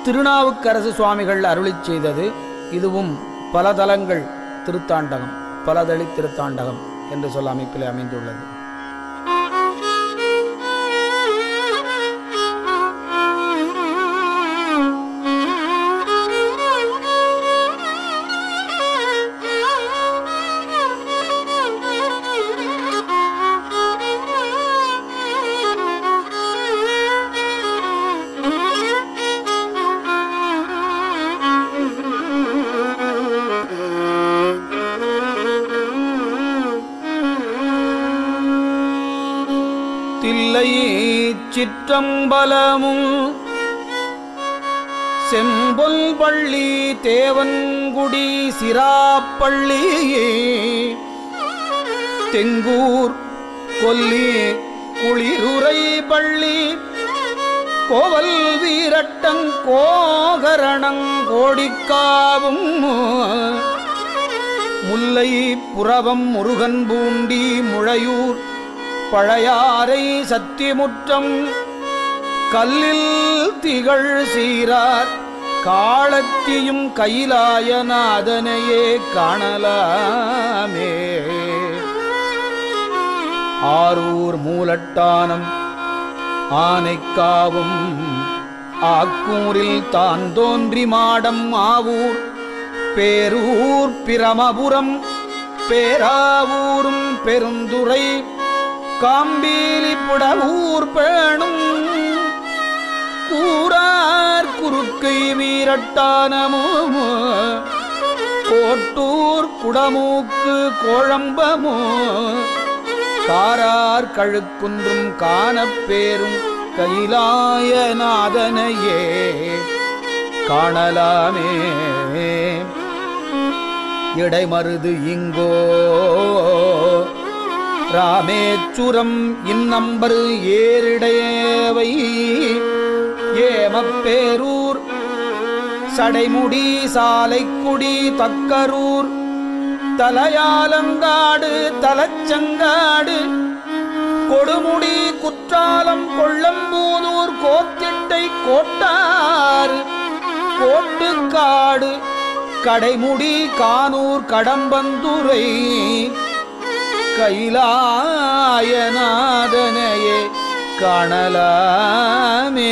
திருநாவுக்கரசு சுவாமிகள் அருளிச் செய்தது இதுவும் பல தலங்கள் திருத்தாண்டகம் பலதளி திருத்தாண்டகம் என்று சொல்ல அமைப்பில் அமைந்துள்ளது தில்லை சிற்றம்பலமும் செம்பொல் பள்ளி தேவன்குடி சிராப்பள்ளி தெங்கூர் கொல்லி குளிருரை பள்ளி கோவல் வீரட்டங் கோகரணங் கோடிக்காவும் முல்லை புறவம் முருகன் பூண்டி முழையூர் பழையாறை சத்திமுற்றம் கல்லில் திகழ் சீரார் காலத்தியும் கைலாயநாதனையே காணலாமே ஆரூர் மூலட்டானம் ஆனைக்காவும் ஆக்கூரில் தான் தோன்றி மாடம் ஆவூர் பேரூர் பிரமபுரம் பேராவூரும் பெருந்துறை காம்பீலி புடவூர் பேணும் கூறார் குறுக்கை வீரட்டானமும் கோட்டூர் குடமூக்கு கோழம்பமோ காரார் கழுக்குன்றும் காணப்பேரும் கைலாயநாதனையே காணலாமே இடைமருது இங்கோ ராமேச்சுரம் இந்நம்பரு ஏரிடையவை ஏமப்பேரூர் சடைமுடி சாலைக்குடி தக்கரூர் தலையாலங்காடு தலச்சங்காடு கொடுமுடி குற்றாலம் கொள்ளம்பூதூர் கோத்திட்டை கோட்டாறு கோட்டுக்காடு கடைமுடி கானூர் கடம்பந்துரை கைலாயநாதனையே காணலாமே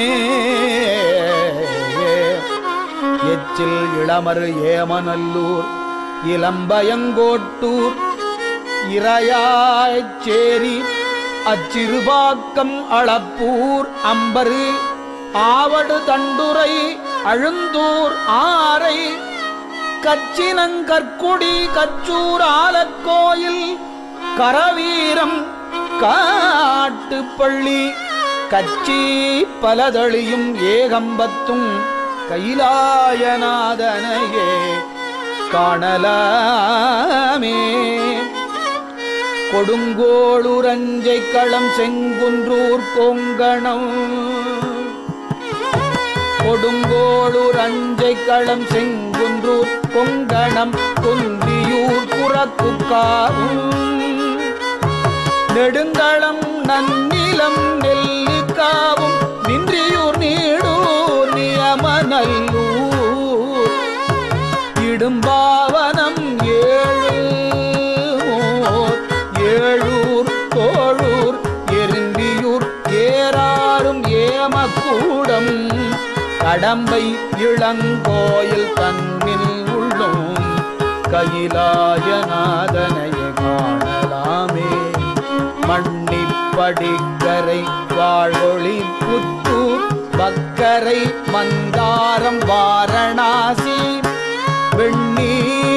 எச்சில் இளமரு ஏமநல்லூர் இளம்பயங்கோட்டூர் இரையாய்ச்சேரி அச்சிறுபாக்கம் அளப்பூர் அம்பரு ஆவடு தண்டுரை அழுந்தூர் ஆரை கச்சினங்கற்குடி கச்சூர் ஆலக்கோயில் கரவீரம் காட்டுப்பள்ளி கச்சி பலதளியும் ஏகம்பத்தும் கைலாயநாதனையே காணலாமே கொடுங்கோளுரஞ்சை களம் செங்குன்றூர் கொங்கணம் கொடுங்கோளூர் அஞ்சை களம் செங்குன்றூர் கொங்கணம் குன்றியூர் புறக்குக்காவும் நெடுங்களம் நன்னிலம் நெல்லிக்காவும் நின்றியூர் நீடூர் நியமநல்லூர் இடும்பாவனம் ஏழு ஏழூர் தோழூர் எருந்தியூர் ஏறாரும் ஏமக்கூடம் கடம்பை இளங்கோயில் தன்னில் உள்ளோம் கைலாயநாதனைய காணலாமே மண்ணிப்படிக்கரை வாழ்வொளி புத்தூர் பக்கரை மந்தாரம் வாரணாசி வெண்ணி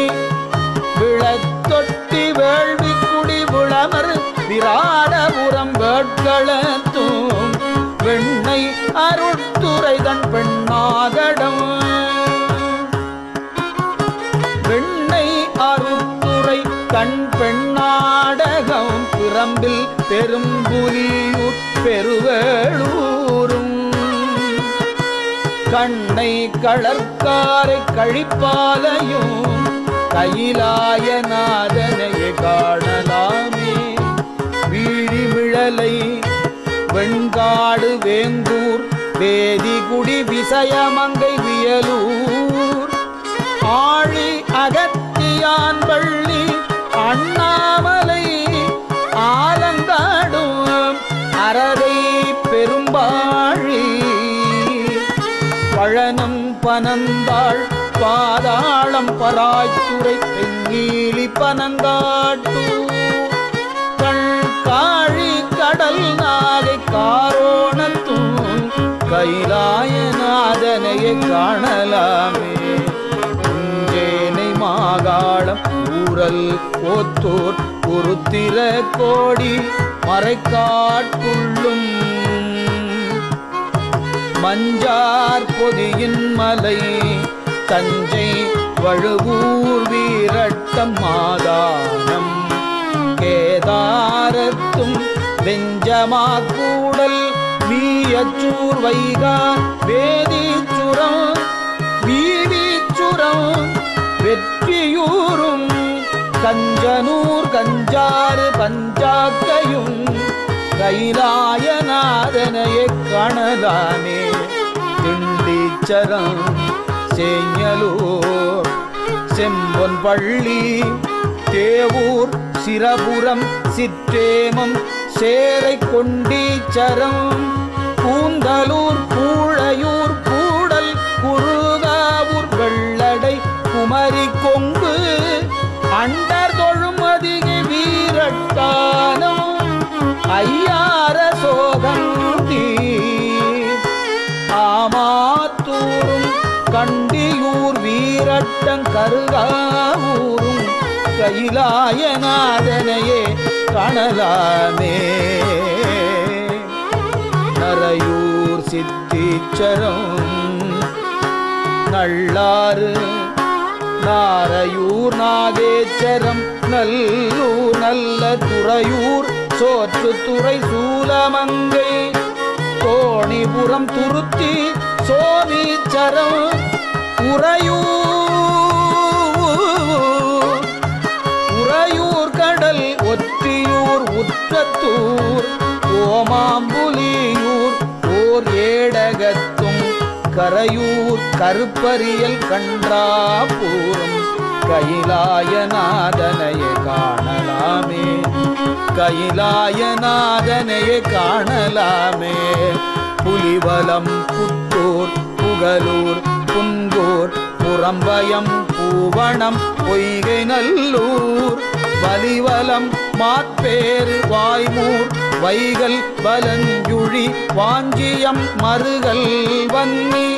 விழத்தொட்டி வேள்விக்குடி விளமர் விராடபுரம் வேட்களத்தும் வெண்ணை அருட்துறை தன் பெண்ணாகடம் வெண்ணை அருட்துறை கண் பெண்ணாடகம் பிறம்பில் பெரும்புலியூர் பெருவேளூரும் கண்ணை களர்காரை கழிப்பாலையும் கைலாயநாதனையே காணலாமே வீழிமிழலை வெண்காடு வேங்கூர் வேதிகுடி விசயமங்கை வியலூர் ஆழி அகத்தியான் பள்ளி அண்ணாமலை ஆலங்காடும் அரதை பெரும்பாழி பழனம் பனந்தாள் பாதாளம் பராய்த்துறை பெங்கீலி பனங்காட்டு காழி கடல் நாகை காரோணத்தும் கைலாயநாதனையை காணலாமே உஞ்சேனை மாகாளம் ஊரல் ஓத்தூர் உருத்திர கோடி மறைக்காட்டுள்ளும் மஞ்சார் பொதியின் மலை தஞ்சை வழுவூர் வீரட்டம் மாதானம் கேதாரத்தும் வெஞ்சமா கூடல் வீயச்சூர் வைகா வேதிச்சுரம் வீதிச்சுரம் வெற்றியூரும் கஞ்சனூர் கஞ்சாறு பஞ்சாக்கையும் கைலாயநாதனையே காணலாமே திண்டிச்சரம் சேஞ்சலூர் செம்பொன் பள்ளி தேவூர் சிரபுரம் சிற்றேமம் சேரை கொண்டீச்சரம் கூந்தலூர் கூழையூர் கூடல் குருகாவூர் வெள்ளடை குமரி கொங்கு அண்டர் தொழும் அதிக வீரட்டானம் ஐயார சோகந்தி ஆமாத்தூரும் கண்டியூர் வீரட்டம் கருகாவூரும் கைலாயநாதனையே காணலாமே நரையூர் சித்தீச்சரம் நள்ளாறு நாரையூர் நாகேச்சரம் நல்லூர் நல்ல துறையூர் சோற்று துறை சூலமங்கை கோணிபுரம் துருத்தி சோமீச்சரம் உறையூர் உறையூர் கடல் ஒற்றியூர் உற்றத்தூர் ஓமாம்புலியூர் ஓர் ஏடகத்தும் கரையூர் கருப்பரியல் கன்றாபூரம் கைலாயநாதனையே காணலாமே கைலாயநாதனையே காணலாமே புலிவலம் புத்தூர் புகலூர் புங்கூர் புறம்பயம் பூவணம் பொய்கை நல்லூர் வலிவலம் மாற்பேறு வாய்மூர் வைகல் வலஞ்சுழி வாஞ்சியம் மருகல் வன்னி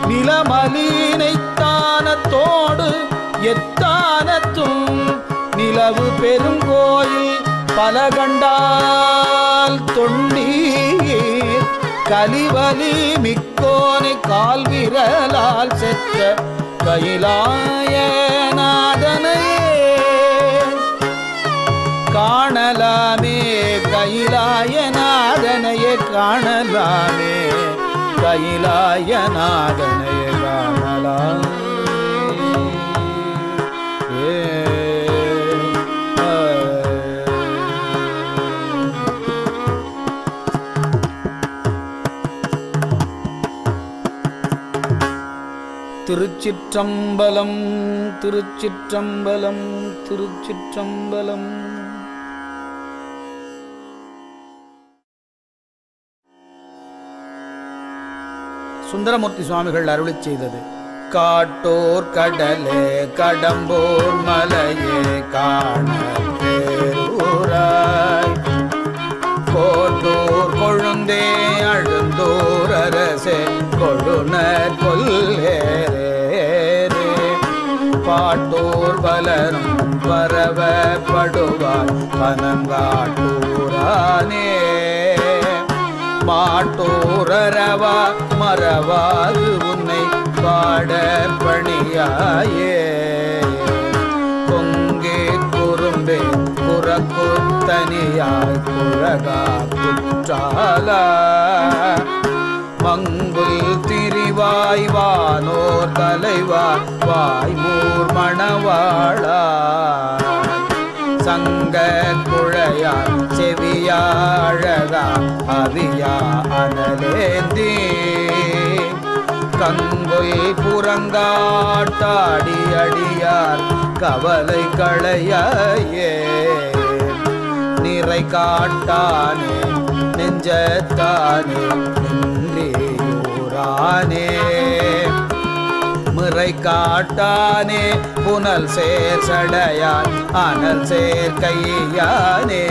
நிலமலீனைத்தானத்தோடு எத்தானத்தும் நிலவு பெருங்கோயில் பல கண்டால் தொண்டீர் கலிவலி மிக்கோனை கால் விரலால் செற்ற கைலாயநாதனையே காணலாமே கைலாயநாதனையே காணலாமே கைலாயநாதனையே காணலாமே ஏ, ஆ. திருச்சிற்றம்பலம் திருச்சிற்றம்பலம் திருச்சிற்றம்பலம் சுந்தரமூர்த்தி சுவாமிகள் அருளிச் செய்தது காட்டோர் கடலே கடம்போர் மலையே காண பேரூராய் கோட்டூர் கொழுந்தே அழுந்தோர் அரசே கொழுனர் கொல்லேரே பாட்டோர் பலரும் பரவப்படுவார் பனங்காட்டூரானே மாட்டோரவா மறவாது உன்னை பாட பணியாயே கொங்கே குறும்பே குறக்குத்தனியாய் குழகா குற்றாலா மங்குல் திரிவாய் வானோர் தலைவா வாய்மூர் மணவாளா சங்க குழையா செவியாழகா அவியா அனலேந்தீ கங்குல் புறங்காட்டாடி அடியார் கவலை களையே நிறை காட்டானே நெஞ்சத்தானே நின்றியூரானே மிறை காட்டானே புனல் சேர் சடையான் அனல் சேர் கையானே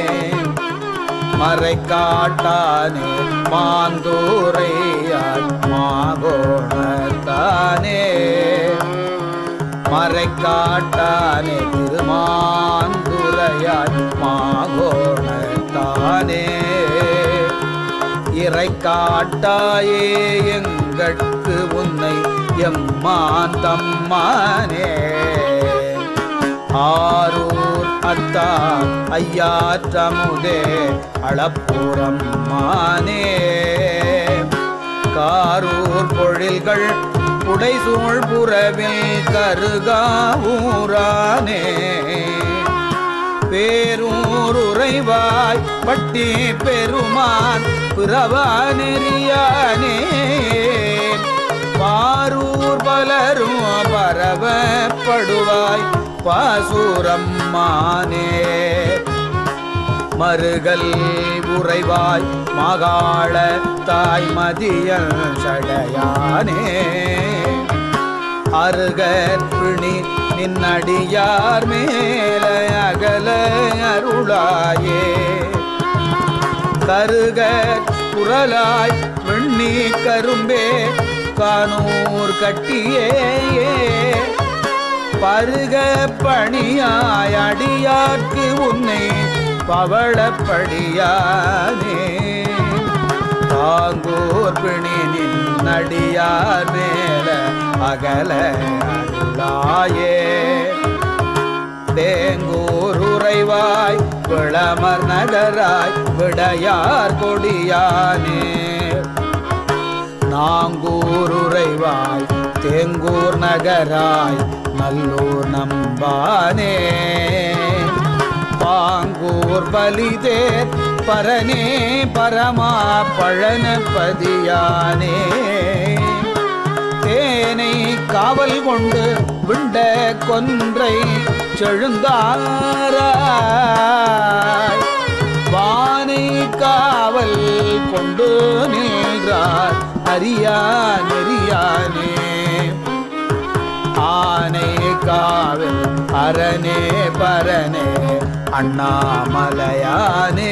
மறை காட்டானே மாந்தூரையான் மாகோணத்தானே மறை காட்டானே திருமாந்துரையான் மாகோணத்தானே இறை காட்டாயே எங்கட்கு உன்னை எம்மான் தம்மானே ஆரூர் அத்தா ஐயாற்றமுதே அளப்புறம் மானே காரூர் பொழில்கள் புடைசூழ் புறவில் கருகாவூரானே பேரூர் உறைவாய் பட்டி பெருமான் பிறவா நெறியானே பாரூர் பலரும் பரவப்படுவாய் பாசூரம்மானே மருகல் உறைவாய் மாகாள தாய்மதியல் சடையானே அருகற்பிணி நின்னடியார் மேல அகல அருளாயே கருக குரலாய் வெண்ணி கரும்பே கானூர் கட்டியே பருக பணியாய் அடியார்க்கு உன்னை பவளப்படியானே தாங்கூர் பிணி நின்னடியார் மேல அகல அருளாயே தேங்கூர் உறைவாய் விளமர் நகராய் விடையார் கொடியானே நாங்கூர் உறைவாய் தேங்கூர் நகராய் நல்லூர் நம்பானே பாங்கூர் பலிதேர் பரனே பரமா பழனபதியானே தேனை காவல் கொண்டு விண்ட கொன்றை செழுந்தாராய் வானை காவல் கொண்டு நின்றார் அரியா நெறியானே ஆனை காவல் அரணே பரனே அண்ணாமலையானே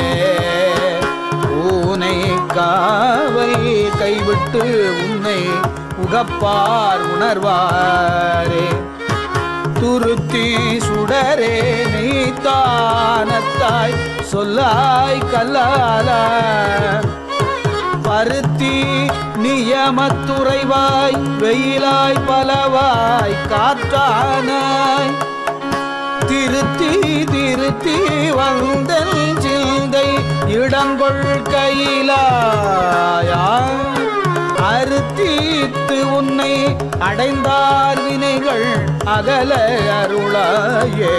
ஊனை காவல் கைவிட்டு உன்னை உகப்பார் உணர்வாரே துருத்தி சுடரே நீத்தானத்தாய் சொல்லாய் கல்லால பருத்தி நியமத்துறைவாய் வெயிலாய் பலவாய் காற்றானாய் திருத்தி திருத்தி வந்தல் சிந்தை இடங்கொள் கையிலாயா அறுத்தீத்து உன்னை அடைந்தார் வினைகள் அகல அருளாயே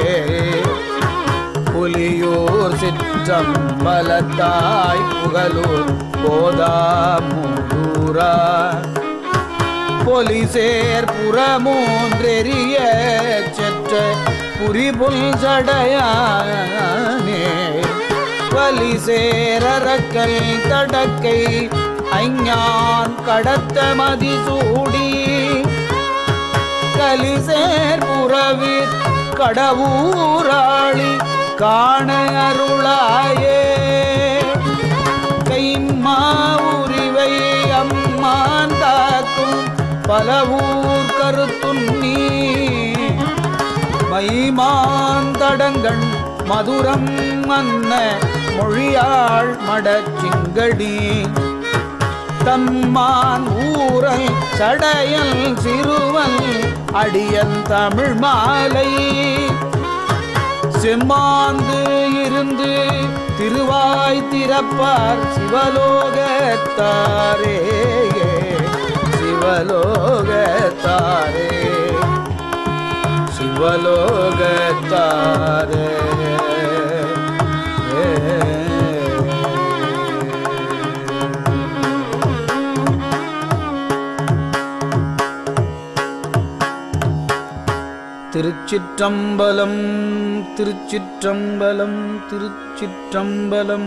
புலியூர் சிற்றம் பலத்தாய் புகழூர் போதாமூரா பொலிசேர் புறமூன்றெறிய செற்ற புரிபுல் சடையானே வலிசேரக்கல் தடக்கை ஐஞான் கடத்த மதிசூடி கலிசேர் புறவிற் கடவுராளி காண அருளாயே கைம்மா உரிவை அம்மான் காக்கும் பலவூர் கருத்துண்ணி மைமாந்தடங்கண் மதுரம் மன்ன மொழியாள் மடச்சிங்கடி தம்மான் ஊரல் சடையல் சிறுவல் அடியன் தமிழ் மாலை செம்மாந்து இருந்து திருவாய் திறப்பார் சிவலோகத்தாரே சிவலோகத்தாரே சிவலோகத்தாரே திருச்சிற்றம்பலம் திருச்சிற்றம்பலம் திருச்சிற்றம்பலம்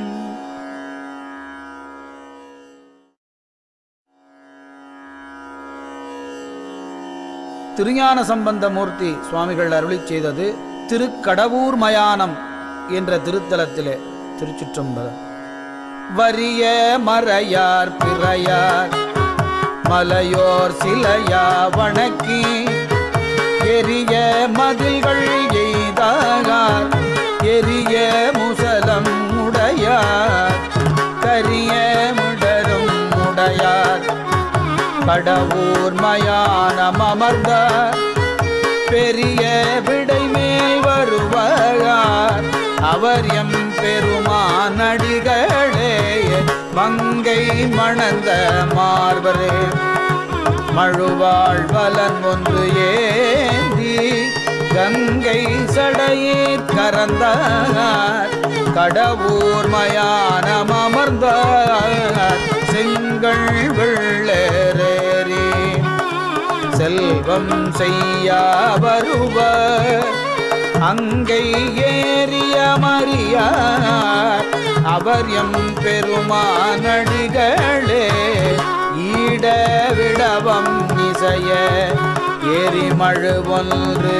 திருஞான சம்பந்தமூர்த்தி சுவாமிகள் அருளிச் செய்தது திருக்கடவூர் மயானம் என்ற திருத்தலத்திலே திருச்சிற்றம்பலம் வரிய மறையார் பிறையார் மலையோர் சிலையா வணக்கி எரிய மதில்கள் எய்தாகார் எரிய முசலம் உடையார் கரிய முடரும் உடையார் கடவுர் மயானம் அமர்ந்த பெரிய விடை மேல் வருவார் அவர் எம் பெருமானடிகளே மங்கை மணந்த மார்பரே மழுவாழ் வலன் ஒன்று ஏந்தி கங்கை சடையீர் கரந்தார் கடவுர் மயானம் அமர்ந்தார் செங்கல் வெள்ளேறேறி செல்வம் செய்ய வருவர் அங்கை ஏறிய மறியார் அவர் எம் பெருமானடிகளே ஈட விடவம் இசைய எரிமழு ஒன்று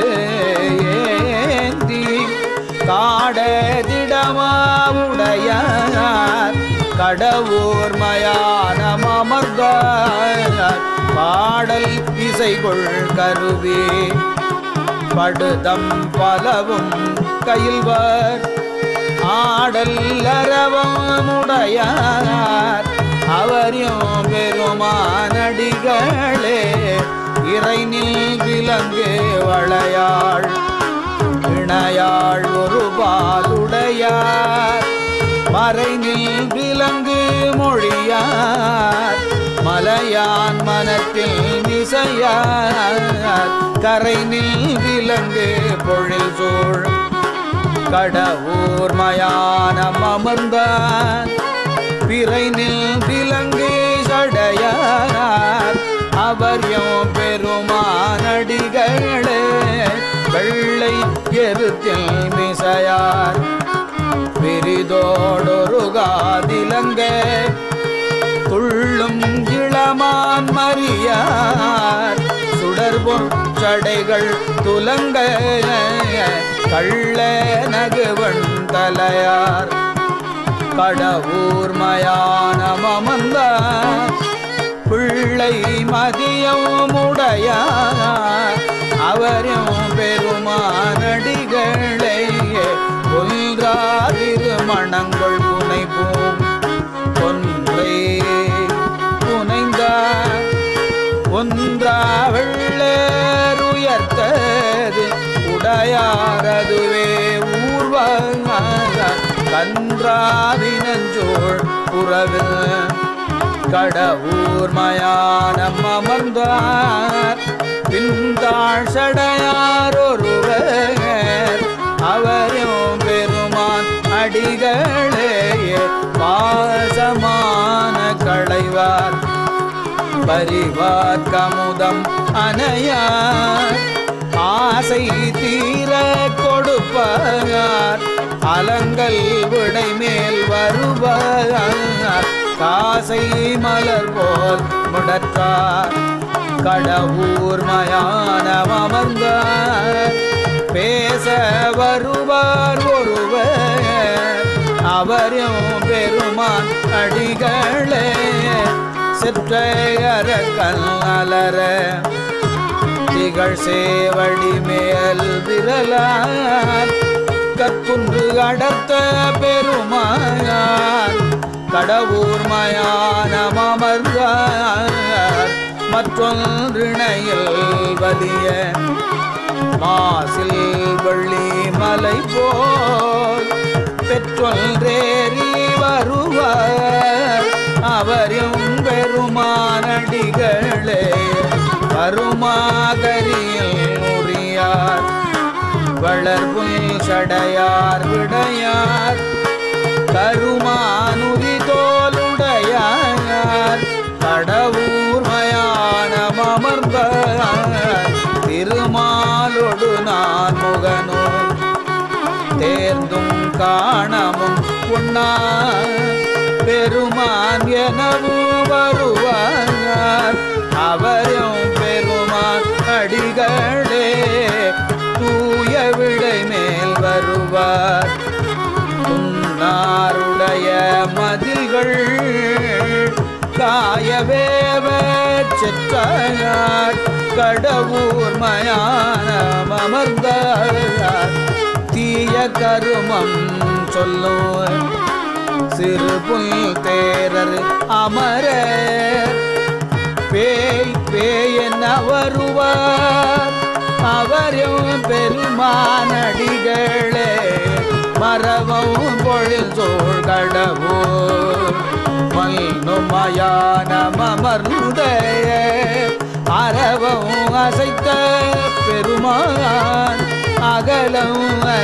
ஏந்தி காடதிடமாவுடையார் கடவுர் மயானம் அமர்ந்தார் பாடல் இசைகொள் கருவி படுதம் பலவும் கையில்வர் ஆடல் அரவமுடையார் அவரியும் பெருமானடிகளே இறைநில் விலங்கு வளையாள் இணையாள் ஒரு பாலுடையார் மறைநில் விலங்கு மொழியார் மலையான் மனத்தில் மிசையார் கரைநில் விலங்கு பொழில் சூழ் கடவுர் மயானம் அமர்ந்தார் பிறைநில் விலங்கு சடையார் அவர் எம் பெருமானடிகளே வெள்ளை எருத்தில் மிசையார் விரிதோடொரு காதிலங்க துள்ளும் இளமான் மறியார் சுடர்பொற் சடைகள் துலங்க கள்ள நகுவன் தலையார் கடவுர் மயானம் அமர்ந்தார் பிள்ளை மதியம் உடையார் அவரும் பெருமானடிகளே ஒன்றாதிரு மணங்கள் புனைப்போம் ஒன்றை புனைந்தார் ஒன்றா வெள்ளருயர்த்தது உடையாரதுவே ஊர்வாங்க கன்றாவினஞ்சோள் புறவில் கடவுர் மயானம் அமர்ந்தார் பின்தாழ் சடையார் ஒருவர் அவரும் பெருமான் அடிகளே பாசமான களைவார் பரிவார் கமுதம் அணையார் ஆசை தீர கொடுப்பார் அலங்கல் விடை மேல் வருவார் காசை மலர் போல் முடற்றார் கடவுர் மயானம் அமர்ந்தார் பேச வருவார் ஒருவர் அவரும் பெருமான் அடிகளே சிற்றையர கல்லற திகழ் சேவடி மேல் விரலார் கற்குன்று அடர்த்த பெருமானார் கடவுர் மயானம் அமர்ந்தார் மற்றொன்றிணையில் வலிய மாசில் வெள்ளி மலை போல் பெற்றொன்றேறி வருவார் அவரும் பெருமானடிகளே வருமாகரியில் உரியார் வளர்புல் சடையார் விடையார் கருமானுரி தோலுடையார் கடவுர் மயானம் அமர்ந்தார் திருமாலுடைய கொண்ணா பெருமான் எனவும் வருவார் அவரும் பெருமான் அடிகளே தூய விடை மேல் வருவார் உன்னாருடைய மதில்கள் காயவேவ செற்றார் கடவுர் மயானம் அமர்ந்தார் தீய கருமம் சொல்லும் சிறு புல் தேரர் அமரர் பேய் பேய் என்ன வருவார் அவரும் பெருமானடிகளே மரபம் பொழில் சோழ் கடவுள் மல்னுமயானம் அமர்ந்த அறவம் அசைத்த பெருமான் அகலம்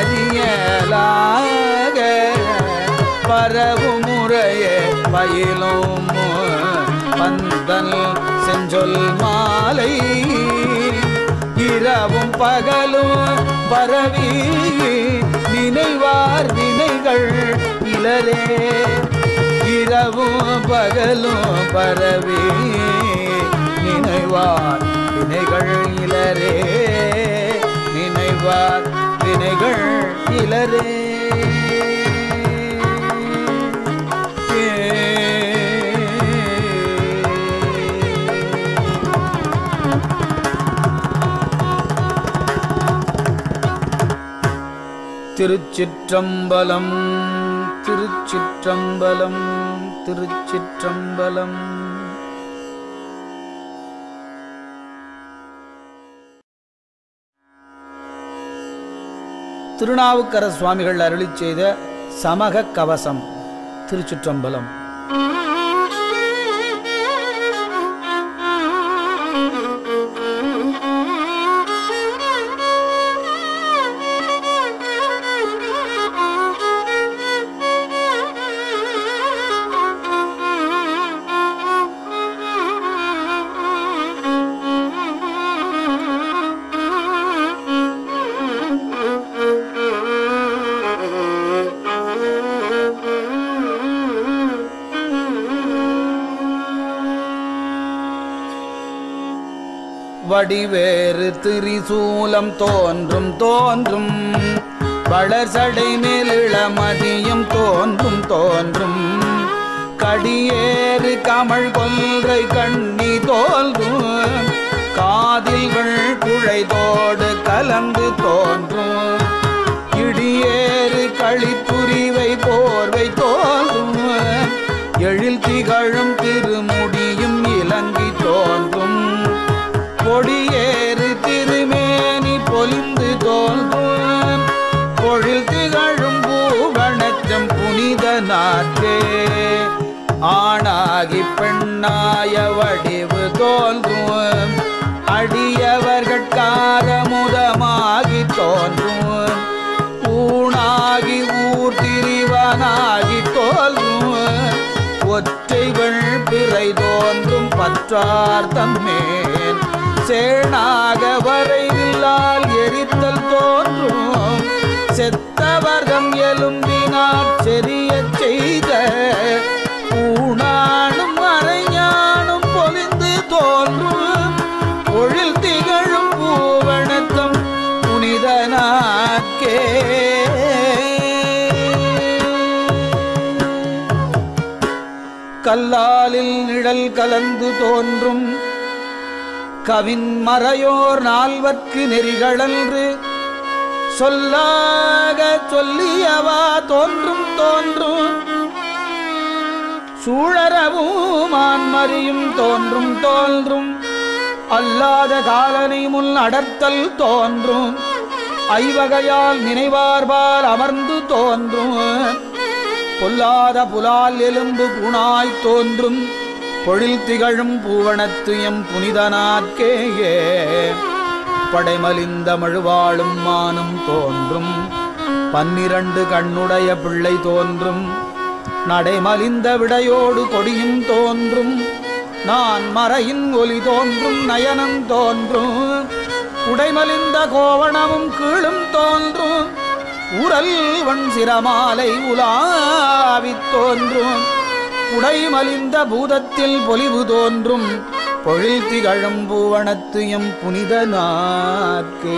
அறியலாக பரவும் முறையே பயிலும் பந்தல் செஞ்சொல் மாலை இரவும் பகலும் பரவி நினைவார் வினைகள் இளரே இரவும் பகலும் பரவி நினைவார் வினைகள் இளரே நினைவார் வினைகள் இளரே திருச்சிற்றம்பலம் திருச்சிற்றம்பலம் திருச்சிற்றம்பலம் திருநாவுக்கர சுவாமிகள் அருளிச் செய்த சமக கவசம் திருச்சிற்றம்பலம் வடிவேறு திரிசூலம் தோன்றும் தோன்றும் வளர்சடை மேலிளமதியும் தோன்றும் தோன்றும் கடியேறு கமழ் கொன்றை கண்ணி தோன்றும் காதில்கள் குழைதோடு கலந்து தோன்றும் இடியேறு களிப்புரிவை போர்வை தோன்றும் எழில் திகழும் திருமுடியும் இலங்கி தோன்றும் கொடியேறு திருமேனி பொலிந்து தோன்றும் பொழில் திகழும் பூவணச்சம் புனித நாற்றே ஆணாகி பெண்ணாய வடிவு தோன்றும் அடியவர்கட்காரமுதமாகி தோன்றும் ஊனாகி ஊர் திரிவனாகி தோன்றும் ஒற்றைகள் பிறை தோன்றும் பற்றார் தம்மேல் சேனாக வரைவில்லால் எரித்தல் தோன்றும் செத்தவர்தம் எலும்பினாற் செறியச் செய்த ஊனானும் மறைஞானும் பொலிந்து தோன்றும் பொழில் திகழும் பூவணத்தம் புனிதனாக்கே கல்லாலில் நிழல் கலந்து தோன்றும் கவின் மறையோர் நால்வர்க்கு நெறிகளன்று சொல்லாக சொல்லியவா தோன்றும் தோன்றும் சூழரவும் மான்மறியும் தோன்றும் தோன்றும் அல்லாத காலனை முன் அடர்த்தல் தோன்றும் ஐவகையால் நினைவார்பால் அமர்ந்து தோன்றும் பொல்லாத புலால் எலும்பு புனாய் தோன்றும் பொழில் திகழும் பூவனத்துயம் புனிதனாக்கேயே படைமலிந்த மழுவாளும் மானும் தோன்றும் பன்னிரண்டு கண்ணுடைய பிள்ளை தோன்றும் நடைமலிந்த விடையோடு கொடியும் தோன்றும் நான் மறையின் ஒலி தோன்றும் நயனம் தோன்றும் உடைமலிந்த கோவணமும் கீழும் தோன்றும் ஊரல் வன் சிரமாலை உலாவித் தோன்றும் உடை மலிந்த பூதத்தில் பொலிவு தோன்றும் பொழில் திகழும் பூவனத்து எம் புனித நாட்கே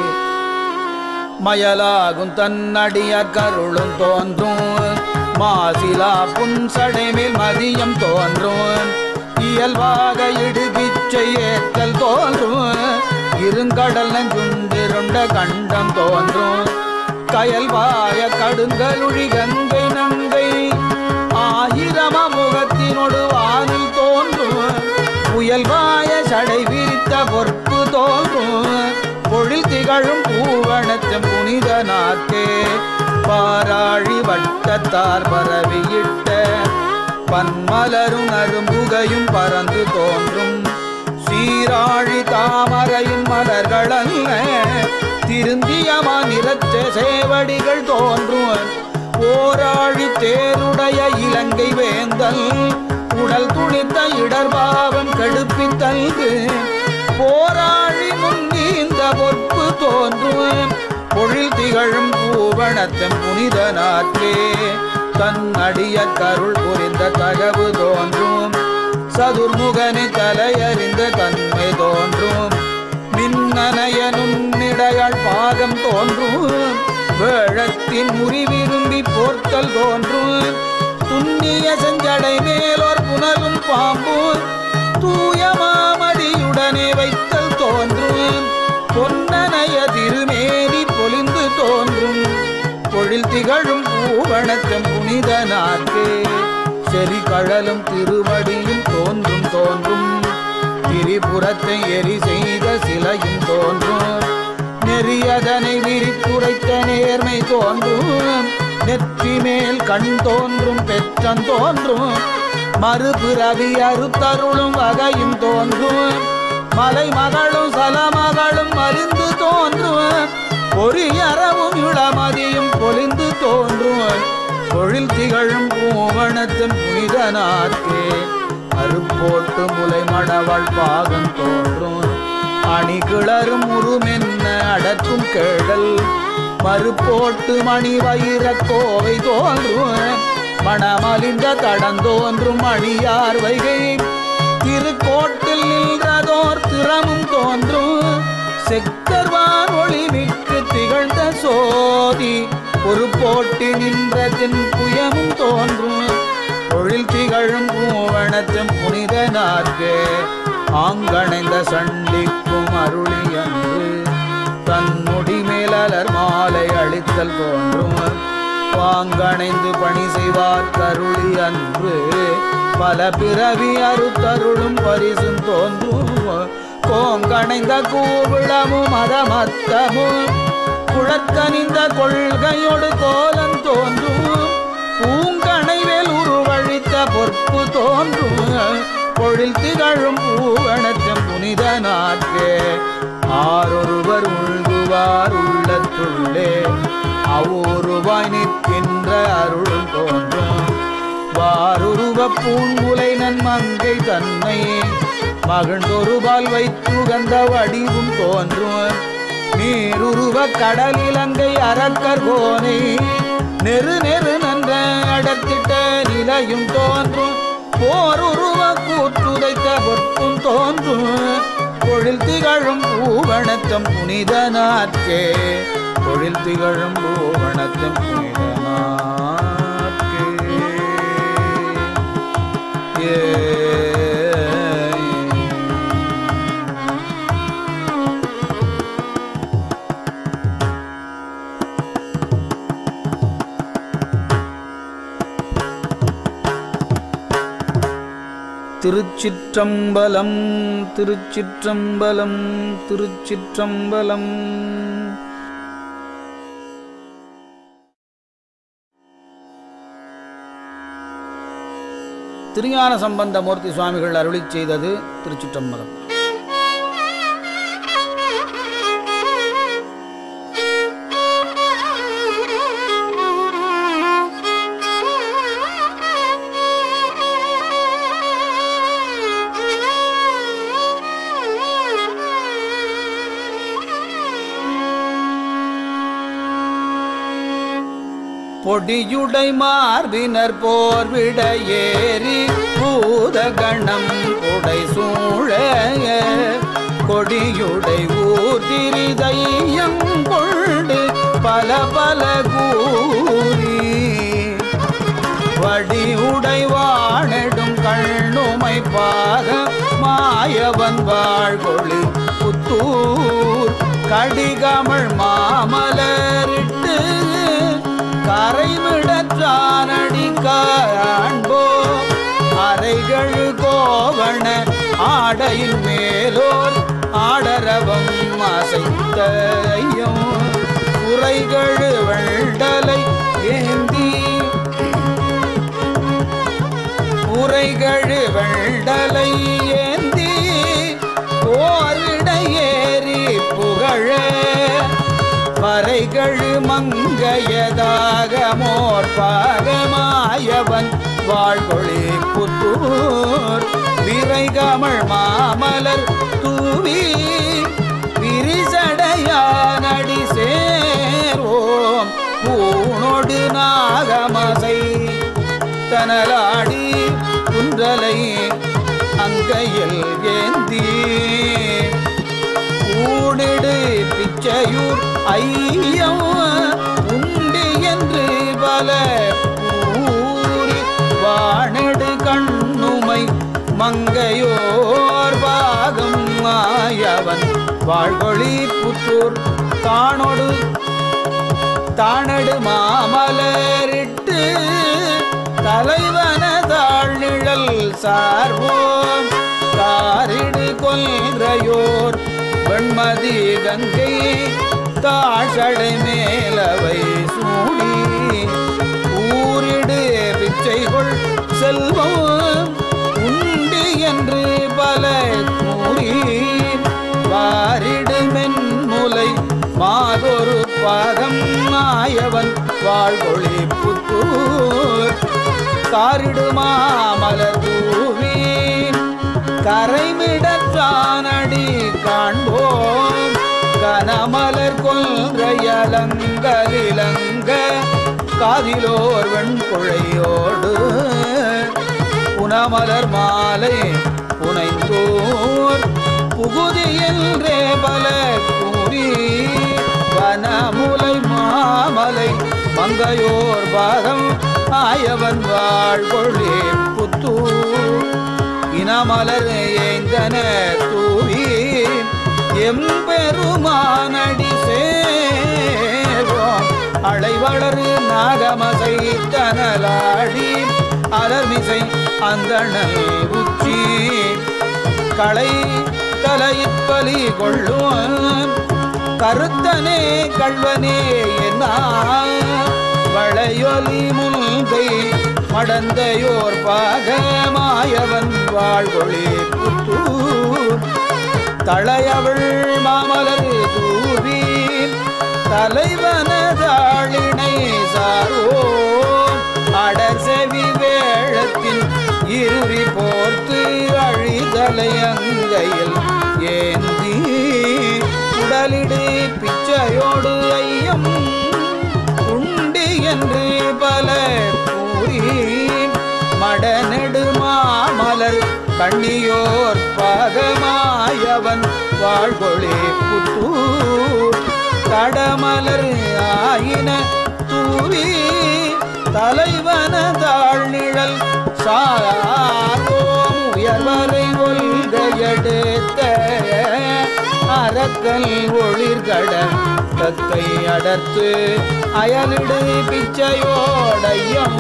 மயலாகும் தன்னடிய கருளும் தோன்றும் மாசிலா புன்சடை மேல் மதியம் தோன்றும் இயல்பாக இடுபிச்சை ஏற்றல் தோன்றும் இருங்கடல் நஞ்சுண்டிருண்ட கண்டம் தோன்றும் கயல்வாய கடுங்கலுழி கங்கை நங்கை ஆயிரம முகத்தினொடு வானில் தோன்றும் புயல்வாய சடை விரித்த பொற்பு தோன்றும் பொழில் திகழும் பூவனத்தம் புனித நாக்கே பாராழி வட்டத்தார் பரவியிட்ட பன்மலரும் அரும்புகையும் பறந்து தோன்றும் சீராழி தாமரையின் மலர்களல்ல திருந்தியமா நிறத்த சேவடிகள் தோன்றும் ஓராழி தேருடைய இலங்கை வேந்தல் உடல் துணித்த இடர்பாவம் கெடுப்பித்தல்கு போராழி முன்னீந்த பொற்பு தோன்றும் பொழில் திகழும் பூவனத்தம் புனித நாட்கே தன் அடிய கருள் புரிந்த தகவு தோன்றும் சதுர்முகனை தலையறிந்த தன்மை தோன்றும் மின்னனைய நுண்ணிடையாள் பாகம் தோன்றும் வேழத்தின் முறி விரும்பி போர்த்தல் தோன்றும் துண்ணிய செஞ்சடை மேலோர் புனலும் பாம்பு தூய மாமடியுடனே வைத்தல் தோன்றும் பொன்னனைய திருமேனி பொலிந்து தோன்றும் பொழில் திகழும் பூவணத்தம் புனித நாட்கே செறி கழலும் திருவடியும் தோன்றும் தோன்றும் திரிபுரத்தை எரி செய்த சிலையும் தோன்றும் நெறியதனை விரித்துரைத்த நேர்மை தோன்றும் நெற்றி மேல் கண் தோன்றும் பெற்றன் தோன்றும் மறுபிறவி அறுத்தருளும் வகையும் தோன்றும் மலை மகளும் சலமகளும் மலிந்து தோன்றும் பொறியறவும் இளமதியும் பொலிந்து தோன்றும் பொழில் திகழும் பூவனத்தின் புனித நாட்கே அருப்போட்டு முலை மடவாள் பாகம் தோன்றும் அணி கிளறும் உருமென்ன அடக்கும் கேழல் மறுப்போட்டு மணி வயிற கோவை தோன்றும் மணமலிந்த தடந்தோன்றும் அணியார் வைகை திருக்கோட்டில் நின்றதோர் திறமும் தோன்றும் செக்கர்வான் ஒளி மிக்கு திகழ்ந்த சோதி ஒரு போட்டி நின்றதின் புயமும் தோன்றும் பொழில் திகழும் பூவனத்தும் புனித நாற்கே ஆங்கணைந்த சண்டிக்கும் அருளி அன்று தன்னுடி மேலர் மாலை அளித்தல் தோன்றும் வாங்கணைந்து பணி செய்வார் கருளி அன்று பல பிறவி அறுத்தருளும் பரிசும் தோன்றும் கோங்கணைந்த கூவிளமும் மதமத்தமும் குழக்கணிந்த கொள்கையோடு கோலம் தோன்றும் பூங்கணைவேல் உருவழித்த பொற்பு தோன்றும் பொழில் திகழும் பூவனத்தம் புனித நாட்கே ஆரொருவர் உள்குவார் உள்ளத்துள்ளே அவ்வொருவாய் நிற்கின்ற அருளும் தோன்றும் வாருருவ பூங்குலை நன்மங்கை தன்னை மகிழ்ந்தொருபால் வைத்துகந்த வடிவும் தோன்றும் நீருருவ கடலிலங்கை அரக்கர் கோனை நெரு நெரு நன்ற அடத்திட்ட நிலையும் தோன்றும் போருருவ கூற்றுதைத்த பொற்பும் தோன்றும் பொழில் திகழும் பூவணத்தம் புனித நாட்கே பொழில் திகழும் பூவணத்தம் புனித நாட்கே ஏ திருச்சிற்றம்பலம் திருச்சிற்றம்பலம் திருச்சிற்றம்பலம் திருஞான சம்பந்த மூர்த்தி சுவாமிகள் அருளிச் செய்தது திருச்சிற்றம்பலம் பொடியுடை மார்பினர் போர்விட ஏறி பூதகணம் உடை சூழ கொடியுடை ஊர்திரிதையம் கொண்டு பல பல கூறி வடி உடைவானெடும் கண்ணுமை பாக மாயவன் வாழ்கொழி புத்தூர் கடிகமள் மாமலரிட்டு கரைவிடற்றானடி காண்போ அறைகள் கோவண ஆடையின் மேலோர் ஆடரவம் அசைத்தையும் உரைகள் வெண்டலை ஏந்தி உரைகள் வெண்டலை ஏந்தி ஓரிடையேறி புகழ வரைகள் மங்கையதாக மோர் பாகமாயவன் வாழ்கொழி புத்தூர் விரைகமள் மாமலர் தூவி விரிசடையானடி சேர்வோம் பூணொடு நாகமசை தனலாடி குன்றலை அங்கையில் ஏந்தி ஊடிடு பிச்சையூர் ஐயம் உண்டு என்று பல ஊரி வாணிடு கண்ணுமை மங்கையோர் பாகம் மாயவன் வாழ்கொழி புத்தூர் தானொடு தானடு மாமலரிட்டு தலைவன தாழ்நிழல் சார்வோம் காரிடு கொன்றையோர் வெண்மதி கங்கை தாழ்சடை மேலவை சூடி ஊரிடு பிச்சைகொள் செல்வம் உண்டு என்று பல கூறி வாரிடு மென்முலை மாதொரு பாகம் நாயவன் வாழ்கொழி புத்தூர் காரிடு மாமலர் தூவி கரைமிடற்றானடி காண்போம் கனமலர் கொன்றையலங்கலிலங்க காதிலோர் வெண்குழையோடு புனமலர் மாலை புனைந்தோர் புகுதி என்றே பல கூறி வனமுலை மாமலை மங்கையோர் பாகம் ஆயவன் வாழ்கொழி புத்தூர் இனமலர் ஏந்தன தூவி எம்பெருமானடி சேவோம் அலைவளரு நாகமசை தனலாடி அலர்மிசை அந்தணல் உச்சி களை தலையிற்பலி கொள்ளும் கருத்தனே கள்வனே என்ன வளையொலி முல்கை மடந்தையோர் பாகமாயவன் வாழ்கொழி புத்தூர் தளையவள் மாமலர் தூவி தலைவனதாளினை சாரோ அடசெவி வேழத்தின் இருவி போர்த்து அழிதலை அங்கையில் ஏந்தி உடலிடு பிச்சையோடு ஐயம் உண்டு என்று பல கூறி மடநெடு மாமலர் கண்ணியோர் பாகமாயவன் வாழ்கொழி புத்தூர் தடமலர் ஆயின தூவி தலைவன தாழ்நிழல் சாரோம் உயர்வலை ஒல்கையெடுத்த அரக்கல் ஒளிர்கட தத்தை அடர்த்து அயலிடு பிச்சையோடையம்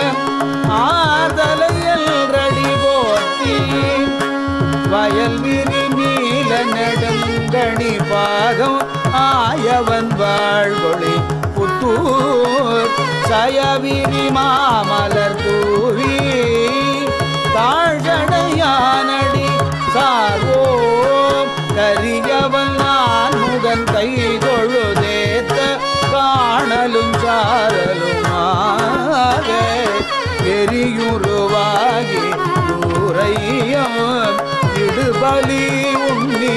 ஆதலையல் ரடி போற்றி வயல் விரி நீல நெடுங்கணி பாகம் ஆயவன் வாழ்கொழி புத்தூர் சயவிரி மாமலர் தூவி தாழ்கடையானடி சார்வோம் கரியவன் நான் முகன் கை தொழுதேத்த காணலும் சாரலுமாக எரியுருவாகி ஊரையும் இடுபலி உண்ணி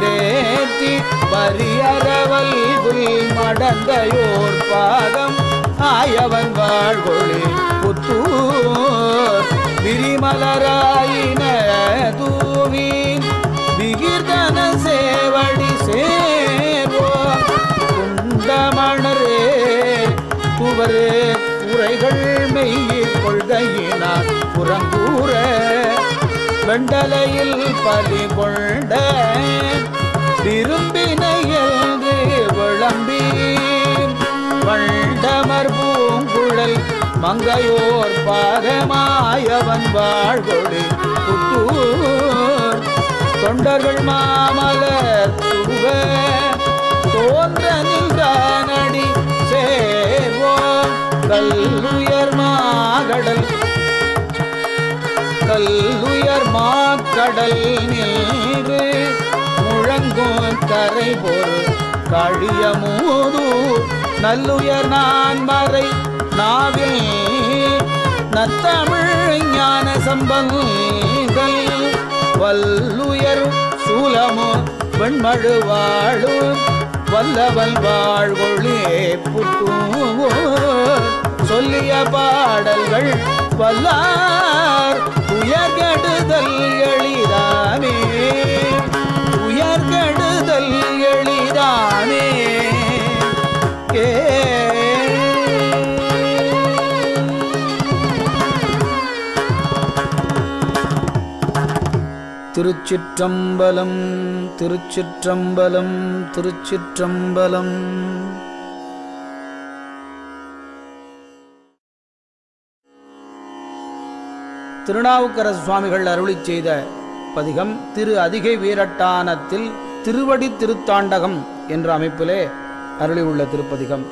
என்றேத்தி வரியறவல் புல் மடந்தையோர் பாதம் ஆயவன் வாழ்கொழி புத்தூர் விரிமலராயின தூவி விகிர்தன சேவடி சேர்வோம் குண்டமணரே துவரே குறைகள் மெய்யிற் கொள்கையினார் புறங்கூற வெண்டலையில் பலி கொண்ட விரும்பினையல்து விளம்பி வண்டமர் பூங்குழல் மங்கையோர் பாகமாயவன் வாழ்கொடி புத்தூர் தொண்டர்கள் மாமலர் துருவ தோன்ற நின்றானடி சேர்வோம் கல்லுயர் மாகடல் கல்லுயர் மாக்கடல் நின்று முழங்கும் கரை பொரு கழிய மூது நல்லுயர் நான் மறை நாவில் நத்தமிழ் ஞான சம்பங்கள் வல்லுயர் சூலமு வெண்மழு வாழு வல்லவல் வாழ்கொழே புத்தூர் சொல்லிய பாடல்கள் வல்லார் உயர்கெடுதல் எளிதானே உயர்கெடுதல் எளிதானே ஏ திருச்சிற்றம்பலம் திருச்சிற்றம்பலம் திருச்சிற்றம்பலம் திருநாவுக்கரசு சுவாமிகள் அருளிச் செய்த பதிகம் திரு அதிகை வீரட்டானத்தில் திருவடி திருத்தாண்டகம் என்ற அமைப்பிலே அருளி உள்ள திருப்பதிகம்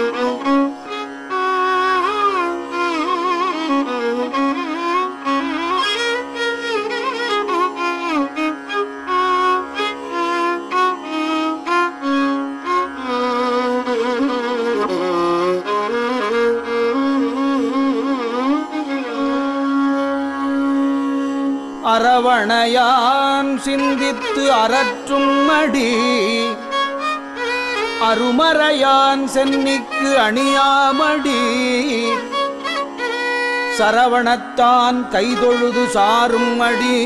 அரவணையான் சிந்தித்து அறற்றும் அடி அருமறையான் சென்னிக்கு அணியாமடி சரவணத்தான் கைதொழுது சாரும் அடி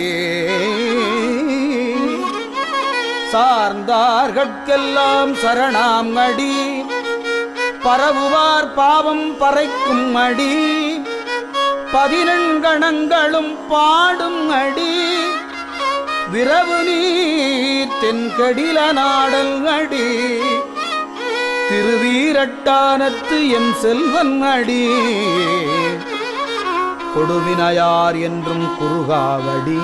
சார்ந்தார்கட்கெல்லாம் சரணாம் அடி பரவுவார் பாவம் பறைக்கும் அடி பதினெண்கணங்களும் பாடும் அடி விரவு நீர் தென்கடில நாடல் அடி திருவீரட்டானத்து எம் செல்வன் அடி கொடுவினையார் என்றும் குறுகாவடி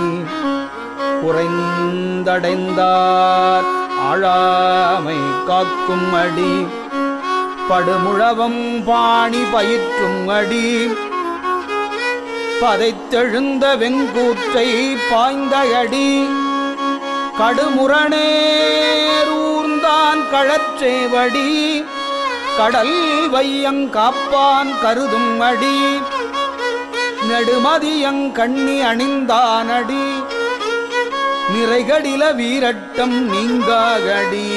குறைந்தடைந்தார் ஆழாமை காக்கும் அடி படுமுழவம் பாணி பயிற்றும் அடி பதைத்தெழுந்த வெங்கூற்றை பாய்ந்த அடி கடுமுரணேரூர்ந்தான் கழற்றேவடி கடல் வையங்காப்பான் கருதும் அடி நெடுமதியங் கண்ணி அணிந்தானடி நிறைகடில வீரட்டம் நீங்காகடி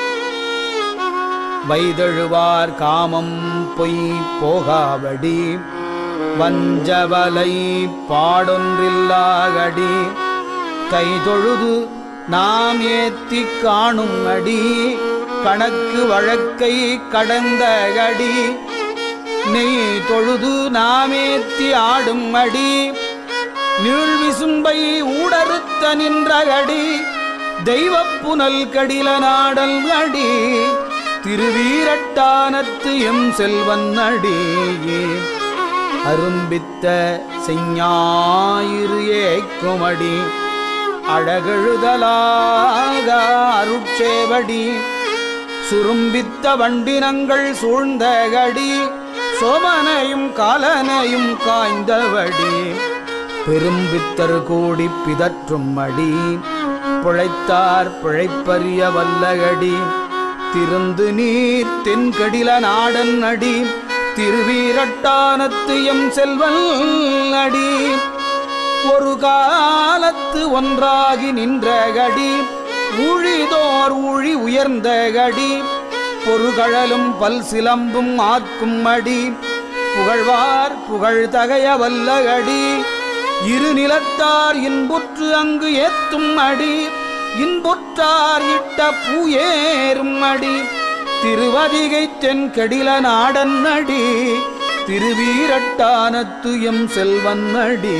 வைதழுவார் காமம் பொய் போகாவடி வஞ்சவலை பாடொன்றில்லாகடி கைதொழுது நாம் ஏத்தி காணும் அடி கணக்கு வழக்கை கடந்த அடி நெய் தொழுது நாமேத்தி ஆடும் அடி நீழ்விசும்பை ஊடறுத்த நின்ற அடி தெய்வப் புனல் கடில நாடல் அடி திருவீரட்டானத்து எம் செல்வன் அடியே அரும்பித்த செஞ்ஞாயிறு ஏக்குமடி அழகெழுதலாக அருட்சேவடி சுரும்பித்த வண்டினங்கள் சூழ்ந்த கடி சோமனையும் காலனையும் காய்ந்தவடி பெரும்பித்தர் கூடி பிதற்றும் அடி பிழைத்தார் பிழைப்பறிய வல்லகடி திருந்து நீர் தென்கடில நாடன் அடி திருவீரட்டானத்து எம் செல்வன் அடி ஒரு காலத்து ஒன்றாகி நின்ற கடி ஊழிதோர் ஊழி உயர்ந்த கடி பொறுகழலும் பல் சிலம்பும் ஆர்க்கும் அடி புகழ்வார் புகழ் தகைய வல்ல அடி இரு நிலத்தார் இன்புற்று அங்கு ஏத்தும் அடி இன்புற்றார் இட்ட பூயேறும் அடி திருவதிகை தென் கெடில நாடன் அடி திருவீரட்டானத்து எம் செல்வன் அடி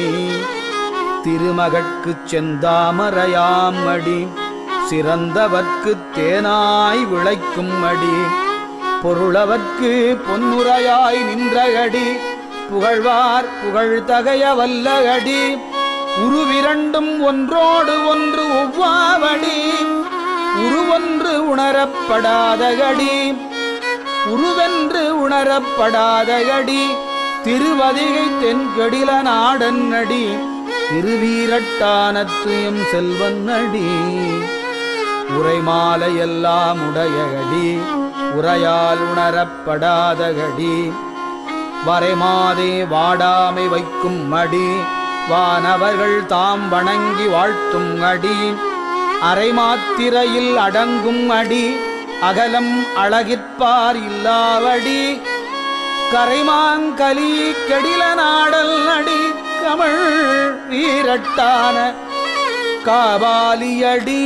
திருமகட்குச் செந்தாமரையாம் அடி சிறந்தவர்க்கு தேனாய் விளைக்கும் அடி பொருளவர்க்கு பொன்னுரையாய் நின்றகடி புகழ்வார் புகழ் தகைய வல்ல அடி உருவிரண்டும் ஒன்றோடு ஒன்று ஒவ்வாவடி உருவொன்று உணரப்படாதகடி உருவென்று உணரப்படாதகடி திருவதிகை தென்கடில நாடன் அடி திருவீரட்டானத்துயம் செல்வன் அடி உரைமாலையெல்லாம் உடையகடி உரையால் உணரப்படாதகடி வரைமாதே வாடாமை வைக்கும் அடி வானவர்கள் தாம் வணங்கி வாழ்த்தும் அடி அரைமாத்திரையில் அடங்கும் அடி அகலம் அழகிற்பார் இல்லாவடி கரைமாங்கலி கெடில நாடல் அடி கமழ் வீரட்டான காபாலியடி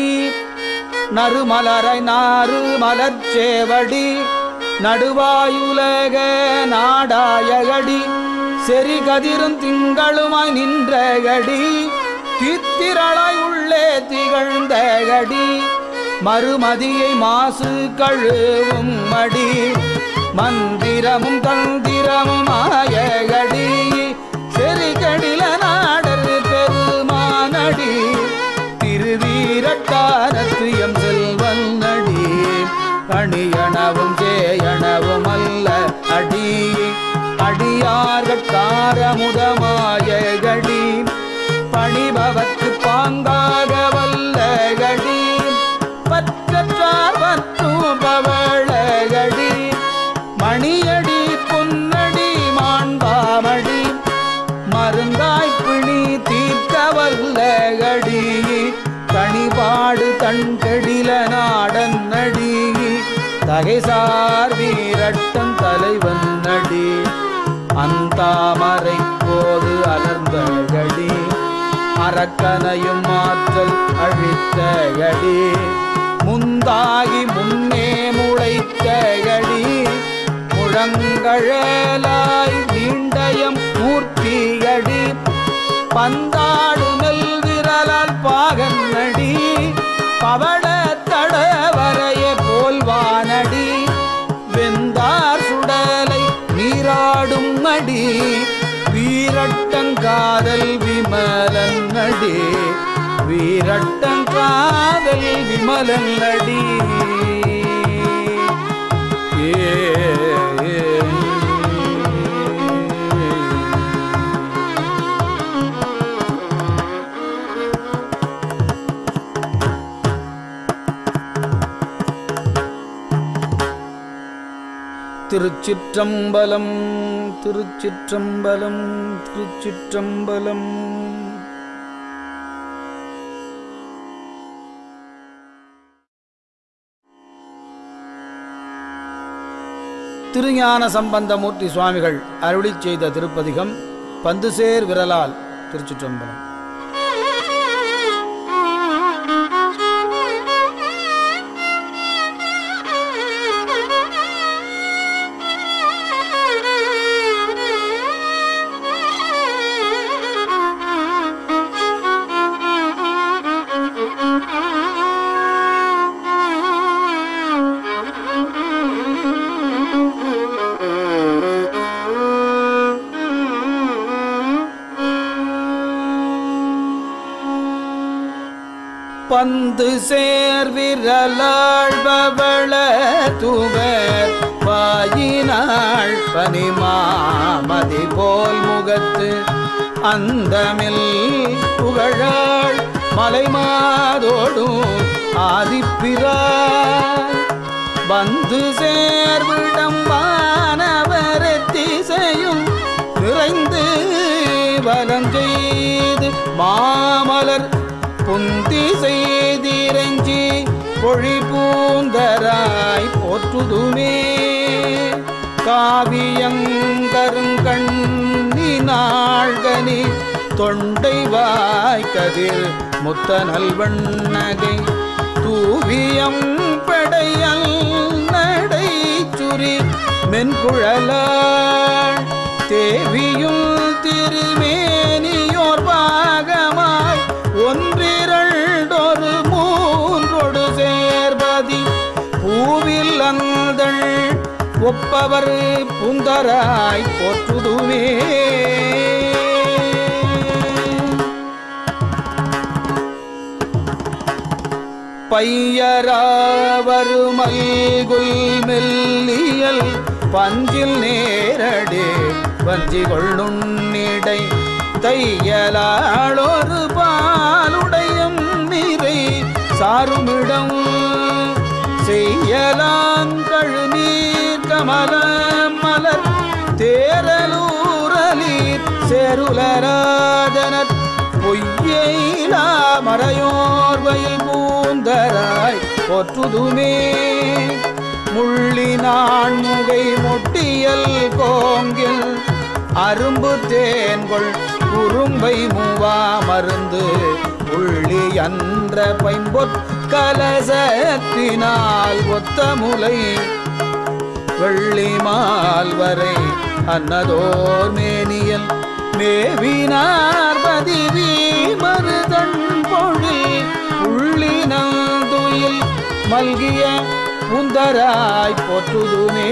நறுமலரை நாறு மலர்ச்சேவடி நடுவாயுலக நாடாயகடி செறி கதிரும் திங்களுமாய் நின்றகடி தித்திரளாய் உள்ளே திகழ்ந்தகடி மறுமதியை மாசு கழுவும் மடி மந்திரமும் தந்திரமும் ஆயகடி செறிகடில நாடர் பெருமானடி திருவீரட்டாரத்து எம் செல்வன் அடி அணியணவும் சேயணவும் அல்ல அடி அடியார்காரமுதமாயகடி பணிபவர்க்கு பாங்காக வல்லகடி பற்றற்றார் பற்றுபவளகடி மணியடி பொன்னடி மாண்பாமடி மருந்தாய் பிணி தீர்க்க வல்லகடி தனிபாடு தன்கடில நாடன் நடி தகைசார் வீரட்டம் தலைவன் நடி அந்தாமரை போது அலர்ந்தகடி அரக்கனையும் ஆற்றல் அழித்தகடி முந்தாகி முன்னே முளைத்தகடி முழங்கழலாய் நீண்டயம் மூர்த்தியடி பந்தாடு நெல் விரலால் பாகன் நடி பவட தடவரைய போல்வானடி வெந்தார் சுடலை நீராடும் அடி வீரட்டங்காதல் விமலன் அடி வீரட்டங்காதல் விமலன் அடி ஏ திருச்சிற்றம்பலம் திருச்சிற்றம்பலம் திருச்சிற்றம்பலம் திருஞான சம்பந்தமூர்த்தி சுவாமிகள் அருளிச் செய்த திருப்பதிகம் பந்துசேர் விரலால் திருச்சிற்றம்பலம் பந்து சேர்விரலாழ்பவள துவர் வாயினாள் பனிமாமதி போல் முகத்து அந்தமில் புகழாள் மலைமாதோடும் ஆதிப்பிராய் வந்து சேர்விடம் வானவரை திசையும் நிறைந்து வலம் செய்து மாமலர் புந்தி செய்திரஞ்சி பொழி பூந்தராய் போற்றுதுமே காவியங்கருங்கண்ணி நாள்கனி தொண்டை வாய்க்கதிர் முத்த நல்வண்ணகை தூவியம் படையல் நடை சுரி மென்குழலாள் தேவியும் திருமேனியோர் பாகமாய் ஒன்றிரண்டொரு மூன்றொடு சேர்பதி பூவில் அந்தள் ஒப்பவர் புந்தராய் போற்றுதுவே பையராவருமல்குல் மெல்லியல் பஞ்சில் நேரடே வஞ்சி கொள்ளுன்னிடை தையலாளொரு பாலுடையும் நிறை சாருமிடம் செய்யலாங்கழு நீர் கமல மலர் தேரலூரலீர் சேருலராதனர் பொய்யெயிலா மறையோர்வையில் பூந்தராய் போற்றுதுமே முள்ளினான் முகை மொட்டியல் கோங்கில் அரும்பு தேன்கொள் குறும்பை மூவா மருந்து உள்ளி அன்ற பைம்பொற் கலசத்தினால் ஒத்த முலை வெள்ளி மால்வரை அன்னதோர் மேனியல் மேவினார் பதிவி மருதன் பொழில் உள்ளினந்துயில் மல்கிய புந்தராய் போற்றுதுமே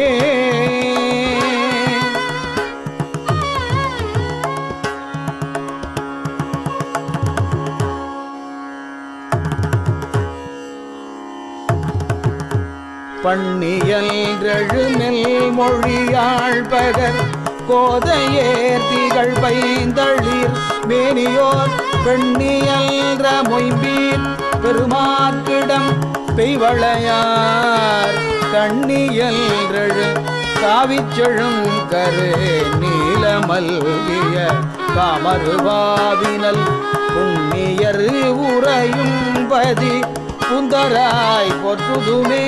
பண்ணியல்கழு நெல் மொழியாள் பகர் கோதையேர் திகழ் பைந்தளிர் மேனியோர் பெண்ணியல்ற மொய்பீர் பெருமாக்கிடம் பெய்வளையார் கண்ணியல்கழு காவிச்செழும் கரு நீலமல்கிய காமருவாவினல் புண்ணியர் உறையும் பதி புந்தராய் பொற்றுதுமே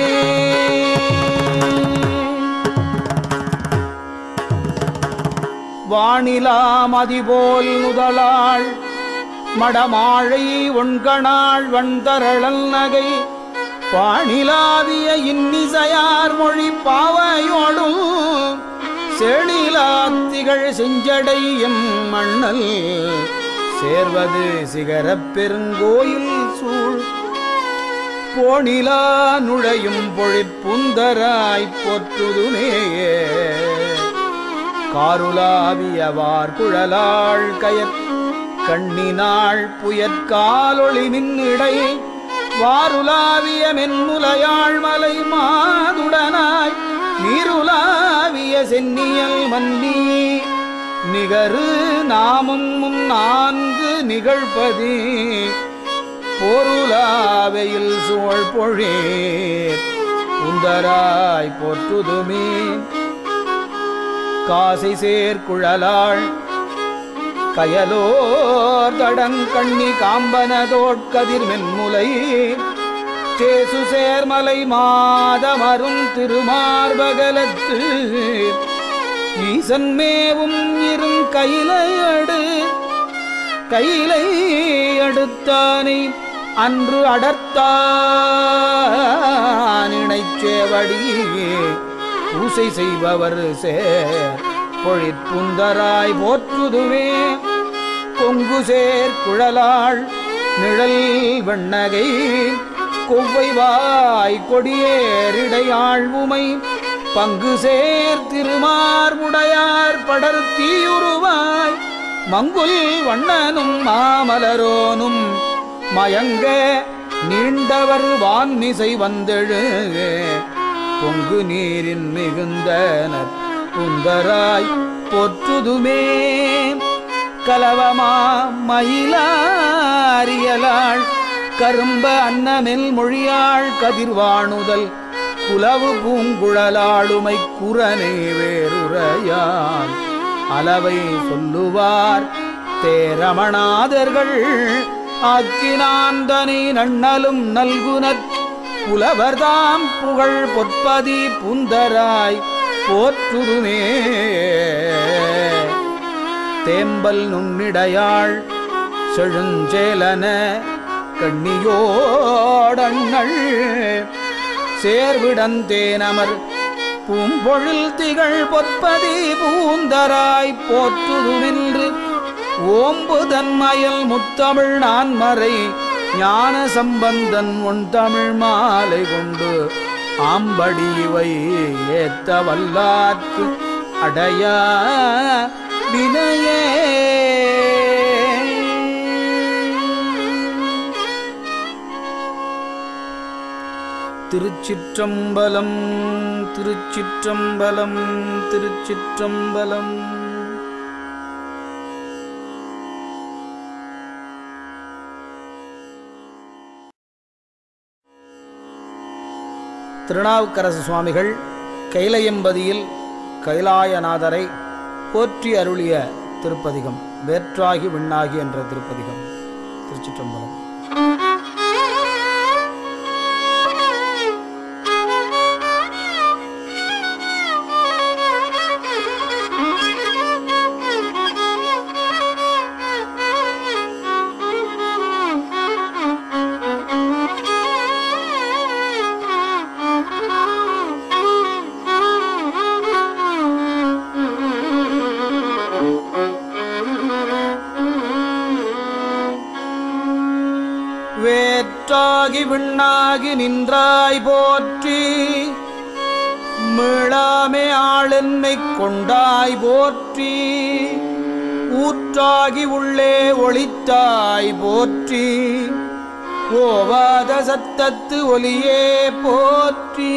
வானிலாம் அதிபோல் முதலாள் மடமாழை ஒண்கணாள் வண்தரளல் நகை பாணிலாவிய இன்னிசையார் மொழி பாவையோடும் செழிலாத்திகள் செஞ்சடை எம் மண்ணல் சேர்வது சிகரப் பெருங்கோயில் சூழ் போனிலா நுழையும் பொழிப்புந்தராய் போற்றுதுமேயே காருலாவியவார் குழலாள் கயற் கண்ணினாள் புயற்காலொளி மின்னிடை வாருலாவிய மென்முலையாள் மலை மாதுடனாய் நீருலாவிய சென்னியல் மன்னி நிகரு நாமம் முன் நான்கு நிகழ்பதி பொருளாவையில் சூழ் பொழேர் உந்தராய் போற்றுதுமே காசை சேர்குழலாள் கயலோர் தடங்கண்ணி காம்பனதோட்கதிர் மென்முலை தேசு சேர்மலை மாதமரும் திருமார்பகலத்து ஈசன் மேவும் இரும் கையிலையடு கையிலை அடுத்தானை அன்று அடர்த்தானிணைச் சேவடியே பூசை செய்பவர் சேர் பொழிற்புந்தராய் போற்றுதுவே கொங்கு சேர் குழலாள் நிழல் வெண்ணகை கொவ்வை வாய் கொடியேரிடையாள் உமை பங்கு சேர் திருமார்முடையார் படர் தீயுருவாய் மங்குல் வண்ணனும் மாமலரோனும் மயங்க நீண்டவர் வான்மிசை வந்தெழு பொங்கு நீரின் மிகுந்தனர் புந்தராய் பொற்றுதுமே கலவமா மயிலாரியலாள் கரும்ப அன்னமெல் மொழியாள் கதிர்வாணுதல் குலவு பூங்குழலாளுமை குரனை வேறுரையான் அளவை சொல்லுவார் தேரமணாதர்கள் ஆக்கினாந்தனை நன்னலும் நல்குனற் புலவர்தாம் புகழ் பொற்பதி புந்தராய் போற்றுதுமே தேம்பல் நுண்ணிடையாள் செழுஞ்சேலன கண்ணியோடங்கள் சேர்விடந்தேனமர் பூம்பொழில் திகழ் பொற்பதி பூந்தராய் போற்றுதுவென்று ஓம்பு தன்மயல் முத்தமிழ் நான்மறை ஞான சம்பந்தன் உன் தமிழ் மாலை கொண்டு ஆம்படி இவை ஏத்த வல்லார்க்கு அடையா வினையே திருச்சிற்றம்பலம் திருச்சிற்றம்பலம் திருச்சிற்றம்பலம் திருநாவுக்கரசு சுவாமிகள் கைலையம்பதியில் கைலாயநாதரை போற்றி அருளிய திருப்பதிகம் வேற்றாகி விண்ணாகி என்ற திருப்பதிகம் திருச்சிற்றம்பலம் வேற்றாகி விண்ணாகி நின்றாய் போற்றி மீளாமே ஆளென்னை கொண்டாய் போற்றி ஊற்றாகி உள்ளே ஒளித்தாய் போற்றி ஓவாத சத்தத்து ஒலியே போற்றி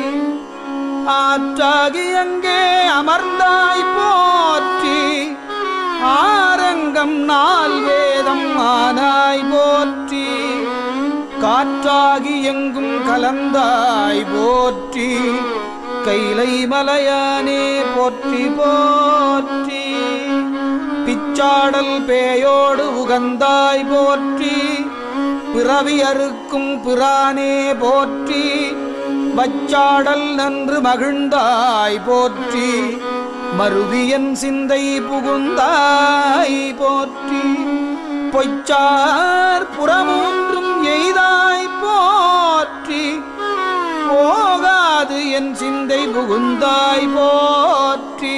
ஆற்றாகி அங்கே அமர்ந்தாய் போற்றி ஆரங்கம் நால் வேதம் ஆனாய் போற்றி காற்றாகி எங்கும் கலந்தாய் போற்றி கைலை மலையானே போற்றி போற்றி பிச்சாடல் பேயோடு உகந்தாய் போற்றி பிறவி அறுக்கும் பிரானே போற்றி வச்சாடல் நன்று மகிழ்ந்தாய் போற்றி மருவியன் சிந்தை புகுந்தாய் போற்றி பொய்ச்சார் புறமூன்றும் எய்தாய் போற்றி போகாது என் சிந்தை புகுந்தாய் போற்றி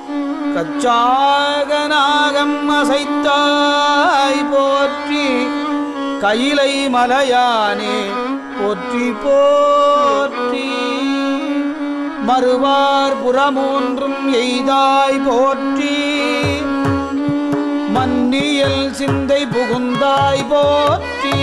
கச்சாகநாகம் அசைத்தாய் போற்றி கையிலை மலையானே போற்றி போற்றி மறுவார் புறமூன்றும் எய்தாய் போற்றி மன்னியல் சிந்தை புகுந்தாய் போற்றி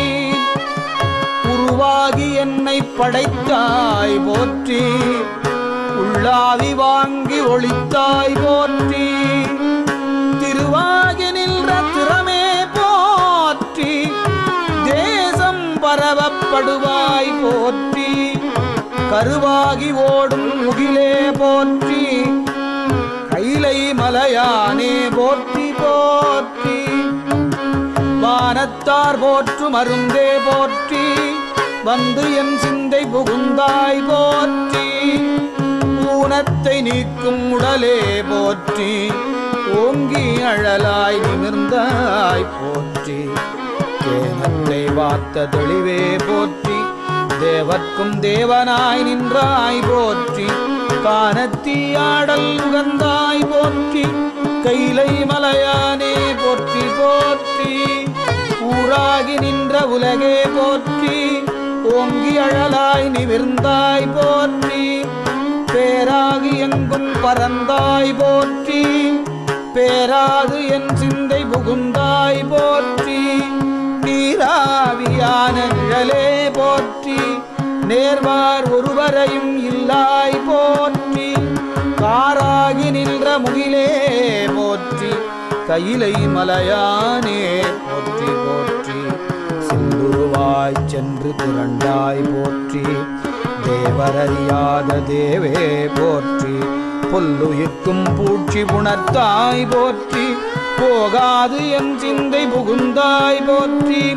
உருவாகி என்னை படைத்தாய் போற்றி உள்ளாவி வாங்கி ஒளித்தாய் போற்றி திருவாகி நின்ற திறமே போற்றி தேசம் பரவப்படுவாய் போற்றி கருவாகி ஓடும் முகிலே போற்றி கைலை மலையானே போற்றி போற்றி வானத்தார் போற்று மருந்தே போற்றி வந்து என் சிந்தை புகுந்தாய் போற்றி ஊனத்தை நீக்கும் உடலே போற்றி ஓங்கி அழலாய் நிமிர்ந்தாய் போற்றி தேனத்தை வாத்த தெளிவே போற்றி தேவர்க்கும் தேவனாய் நின்றாய் போற்றி காணத்தியாடல் உகந்தாய் போற்றி கைலை மலையானே போற்றி போற்றி ஊராகி நின்ற உலகே போற்றி ஓங்கி அழலாய் நிமிர்ந்தாய் போற்றி பேராகி எங்கும் பறந்தாய் போற்றி பேராது என் சிந்தை புகுந்தாய் போற்றி நீராவியான நிழலே போற்றி நேர்வார் ஒருவரையும் இல்லாய் போற்றி காராகி நின்ற முகிலே போற்றி கையிலை மலையானே போற்றி போற்றி சிந்துருவாய் சென்று திரண்டாய் போற்றி தேவரறியாத தேவே போற்றி புல்லுயிர்க்கும் பூச்சி புணர்த்தாய் போற்றி போகாது என் சிந்தை புகுந்தாய் போற்றி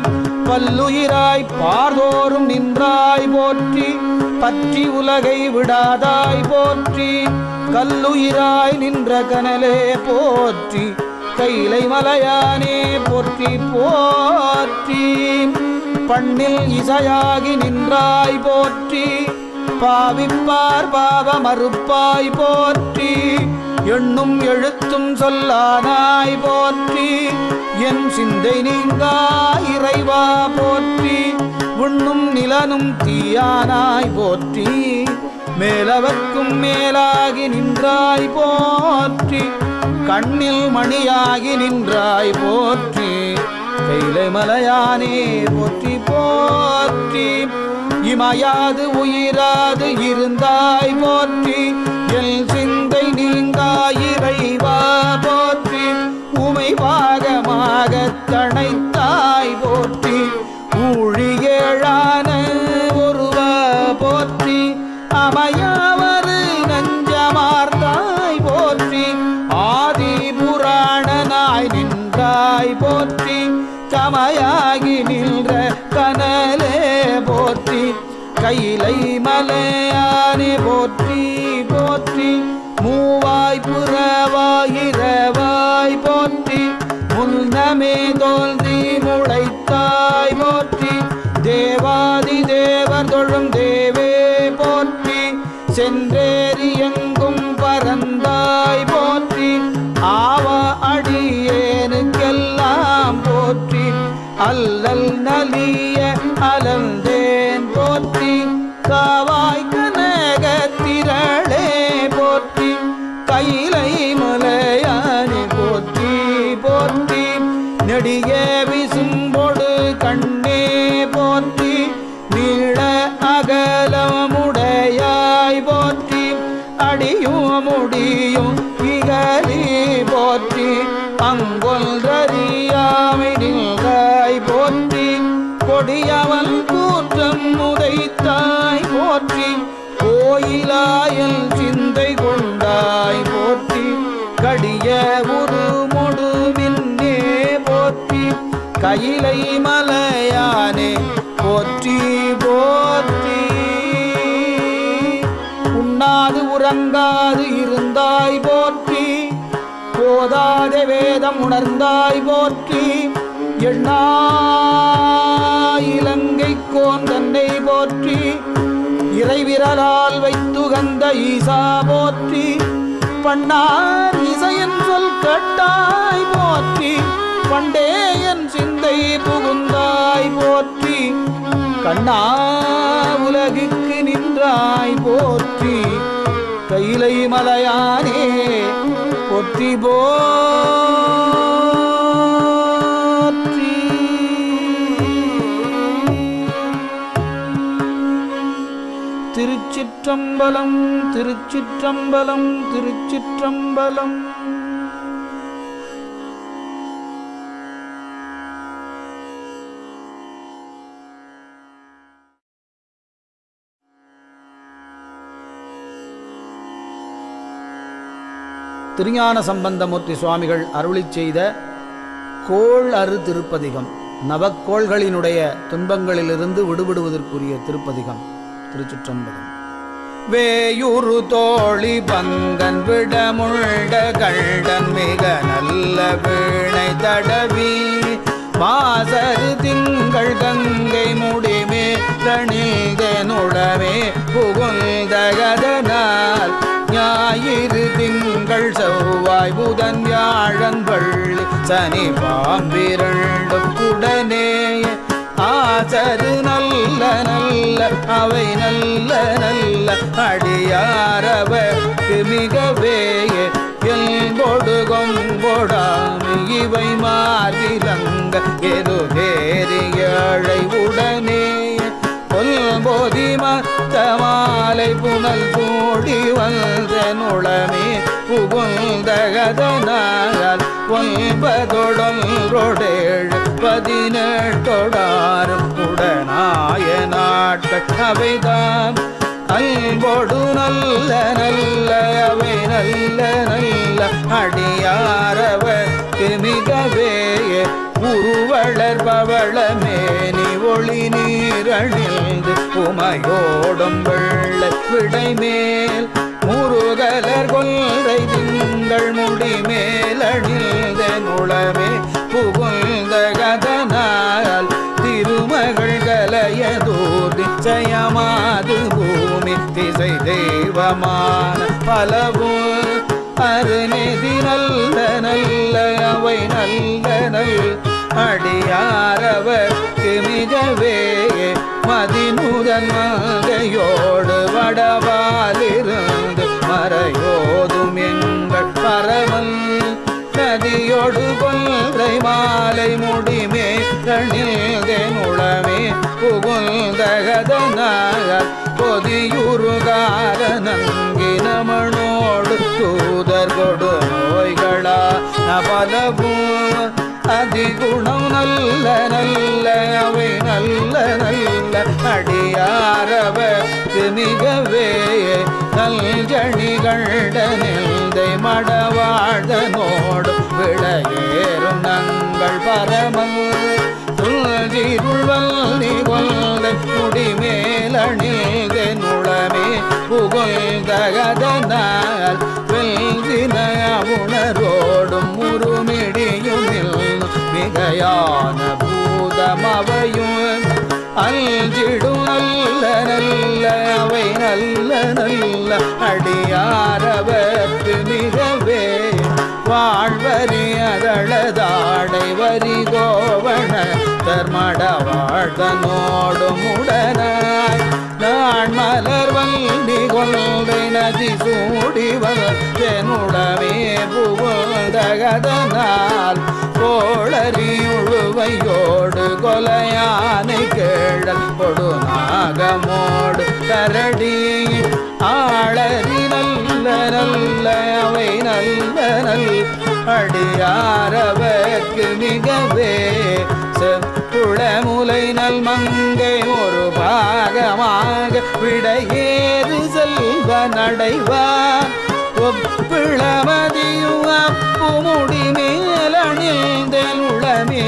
பல்லுயிராய் பார்தோறும் நின்றாய் போற்றி பற்றி உலகை விடாதாய் போற்றி கல்லுயிராய் நின்ற கனலே போற்றி கைலை மலையானே போற்றி போற்றி பண்ணில் இசையாகி நின்றாய் போற்றி பாவிப்பார் பாவ மறுப்பாய் போற்றி எண்ணும் எழுத்தும் சொல்லானாய் போற்றி என் சிந்தை நீங்கா இறைவா போற்றி உண்ணும் நிலனும் தீயானாய் போற்றி மேலவர்க்கும் மேலாகி நின்றாய் போற்றி கண்ணில் மணியாகி நின்றாய் போற்றி கைலை மலையானே போற்றி போற்றி இமையாது உயிராது இருந்தாய் போற்றி எல் சிந்தை நீங்காயிரைவா போற்றி உமை பாகமாக தணைத்தாய் போற்றி ஊழியேழான ஒருவா போற்றி அமையாவது நஞ்சமார்த்தாய் போற்றி ஆதி புராணனாய் நின்றாய் போற்றி தமையாகி நின்ற கனலே போற்றி கையிலை மலையானே போற்றி போற்றி மூவாய் புறவாயிரவாய் போற்றி முன்னமே தோன்றி முளைத்தாய் போற்றி தேவாதி தேவர் தொழும் தேவே போற்றி சென்றேறி எங்கும் பறந்தாய் போற்றி ஆவ அடியேனுக்கெல்லாம் போற்றி அல்லல் நலிய அலந்தேன் போற்றி காவாய் கனக திரளே போற்றி கைலை மலையானே போற்றி போற்றி நெடிய விசும்பொடு கண்ணே போற்றி நீள அகலமுடையாய் போற்றி அடியும் முடியும் இகலி போற்றி அங்கொன்றறியாமை நின்றாய் போற்றி கொடியவன் கூற்றம் உதைத்தாய் போற்றி கோயிலாயல் சிந்தை கொண்டாய் போற்றி கடிய உருமொடு மின்னே போற்றி கையிலை மலையானே போற்றி போற்றி உண்ணாது உறங்காது இருந்தாய் போற்றி போதாத வேதம் உணர்ந்தாய் போற்றி எண்ணா இலங்கை கோன் தன்னை போற்றி இறைவிரலால் வைத்துகந்த ஈசா போற்றி பண்ணார் இசையன் சொல் கேட்டாய் போற்றி பண்டே என் சிந்தை புகுந்தாய் போற்றி கண்ணா உலகுக்கு நின்றாய் போற்றி கைலை மலையானே போற்றி போற்றி திருச்சிற்றம்பலம் திருச்சிற்றம்பலம் திருச்சிற்றம்பலம் திருஞான சம்பந்தமூர்த்தி சுவாமிகள் அருளிச் செய்த கோள் அரு திருப்பதிகம் நவக்கோள்களினுடைய துன்பங்களிலிருந்து விடுபடுவதற்குரிய திருப்பதிகம் திருச்சிற்றம்பலம் வேயுரு தோழி பங்கன் விடமுண்ட கண்டன் மிக நல்ல வீணை தடவி மாசரு திங்கள் கங்கை முடிமே தணிந்தனுடமே புகுந்தகதனால் ஞாயிறு திங்கள் செவ்வாய் புதன் வியாழன் வள்ளி சனி பாம்பிரண்டும் உடனே ஆசரு நல்ல நல்ல அவை நல்ல நல்ல அடியாரவர்க்கு மிகவே எல்பொடு கொம்பொடாமி இவை மாறிலங்க எருகேறியழை உடனே பொல்பொதி மத்தமாலை புனல் கூடி வந்த நுளமே புகுந்தகதனால் ஒன்பதொடொன்றொடேழு பதினெட்டொடாரும் உடனாய நாட்கள் அவைதான் அன்பொடு நல்ல நல்ல அவை நல்ல நல்ல அடியாரவர்க்கு மிகவே உருவ வளர்பவளமேனி ஒளி நீரணிந்து உமையோடும் வெள்ளை விடைமேல் முருகலர் கொல்லை திங்கள் முடி மேலணிந்த நுளமே புகுந்த கதனால் திருமகள் கலையதோதி ஜயமாது பூமி திசை தெய்வமான பலவும் அருநெதி நல்ல நல்ல அவை நல்ல நல் அடியாரவர்க்கு மிகவே மதிமுதன் மகையோடு வடவாலிருந்து மறையோதும் எங்கள் பரமன் நதியோடு கொன்றை மாலை முடிமே கணில்தெனுளமே புகுந்தகதனாக பொதியுருகார நங்கினமனோடு தூதர் கொடு நோய்களா நபலபூம் அதிகுணம் நல்ல நல்ல அவை நல்ல நல்ல அடியாரவர்க்கு மிகவே நல்ஜணிகண்ட நெல்தை மடவாழ்தனோடு விடையேறும் நங்கள் பரமல் துள்ளிருள்வல்லி கொல்லை முடிமேலணில்த நுளமே புகழ்ந்தகதனால் வெல்தின உணரோடும் முருமிடியும் மிகையான பூதமவையும் அல்ஜிடும் நல்ல நல்ல அவை நல்ல நல்ல அடியாரவர்க்கு மிகவே வாழ்வரி அதழதாடை வரி கோவண தர்மட வாழ்தனோடும் உடனாய் நான் மலர் வந்தி கொள்கை நதி சூடி வனுடமே புகழ்ந்தகதனால் கோளறி உழுவையோடு கொலையானை கேழல் கொடு நாகமோடு கரடி ஆளறி நல்ல நல்ல அவை நல்ல நல் அடியாரவர்க்கு மிகவே செப்புளமுலை நல் மங்கை ஒரு பாகமாக விடையேறு செல்வ நடைவார் ஒப்பிளமதியும் அப்பு முடி மேலணிந்தேன் உளமே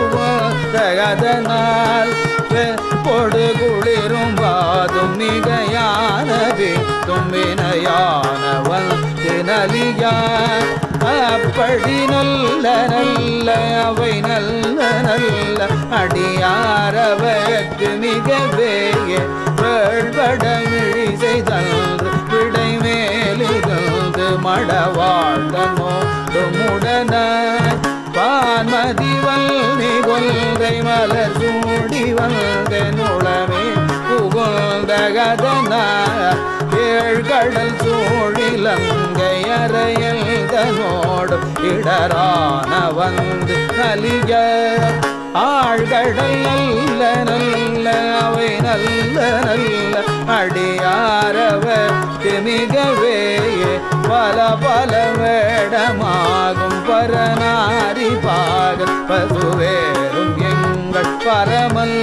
புகதனால் பொடு குளிரும் வாதும் மிகையான வீட்டும் வினையானவன் தினலியான் அப்படி நல்ல நல்ல அவை நல்ல நல்ல அடியாரவர்க்கு மிகவே வேள்வடமிழி செய்தன்று விடை மேலிருந்து மடவாழ்ந்தனோடு முடனாய் பான்மதி வல்வி கொள்கை மலர் சூடி வந்த நுளமே புகழ்ந்தகதனார் ஏழ்கடல் சூழிலங்கை அறையல் தனோடு இடரான வந்து கலிய ஆழ்கடல் நல்ல நல்ல அவை நல்ல நல்ல அடியாரவர்க்கு மிகவே பல பல வேடமாகும் பரநாரி பாகல் பசுவேறும் எங்கள் பரமல்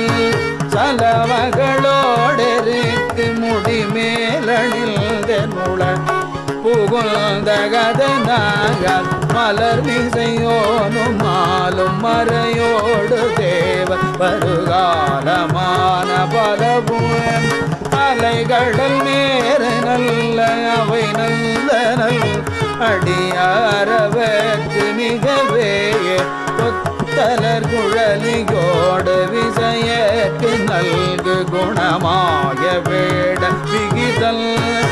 சலமகளோடெருக்கு முடி மேலணிந்த நுழ புகுந்தகதனாக மலர் மிசையோனும் மாலும் மறையோடு தேவ வருகாலமான பலபுவன் அலைகடல் நேர நல்ல அவை நல்ல நல் அடியாரவர்க்கு மிகவே கொத்தலர் குழலியோடு விசையற்கு நல்கு குணமாய வேட விகிதல்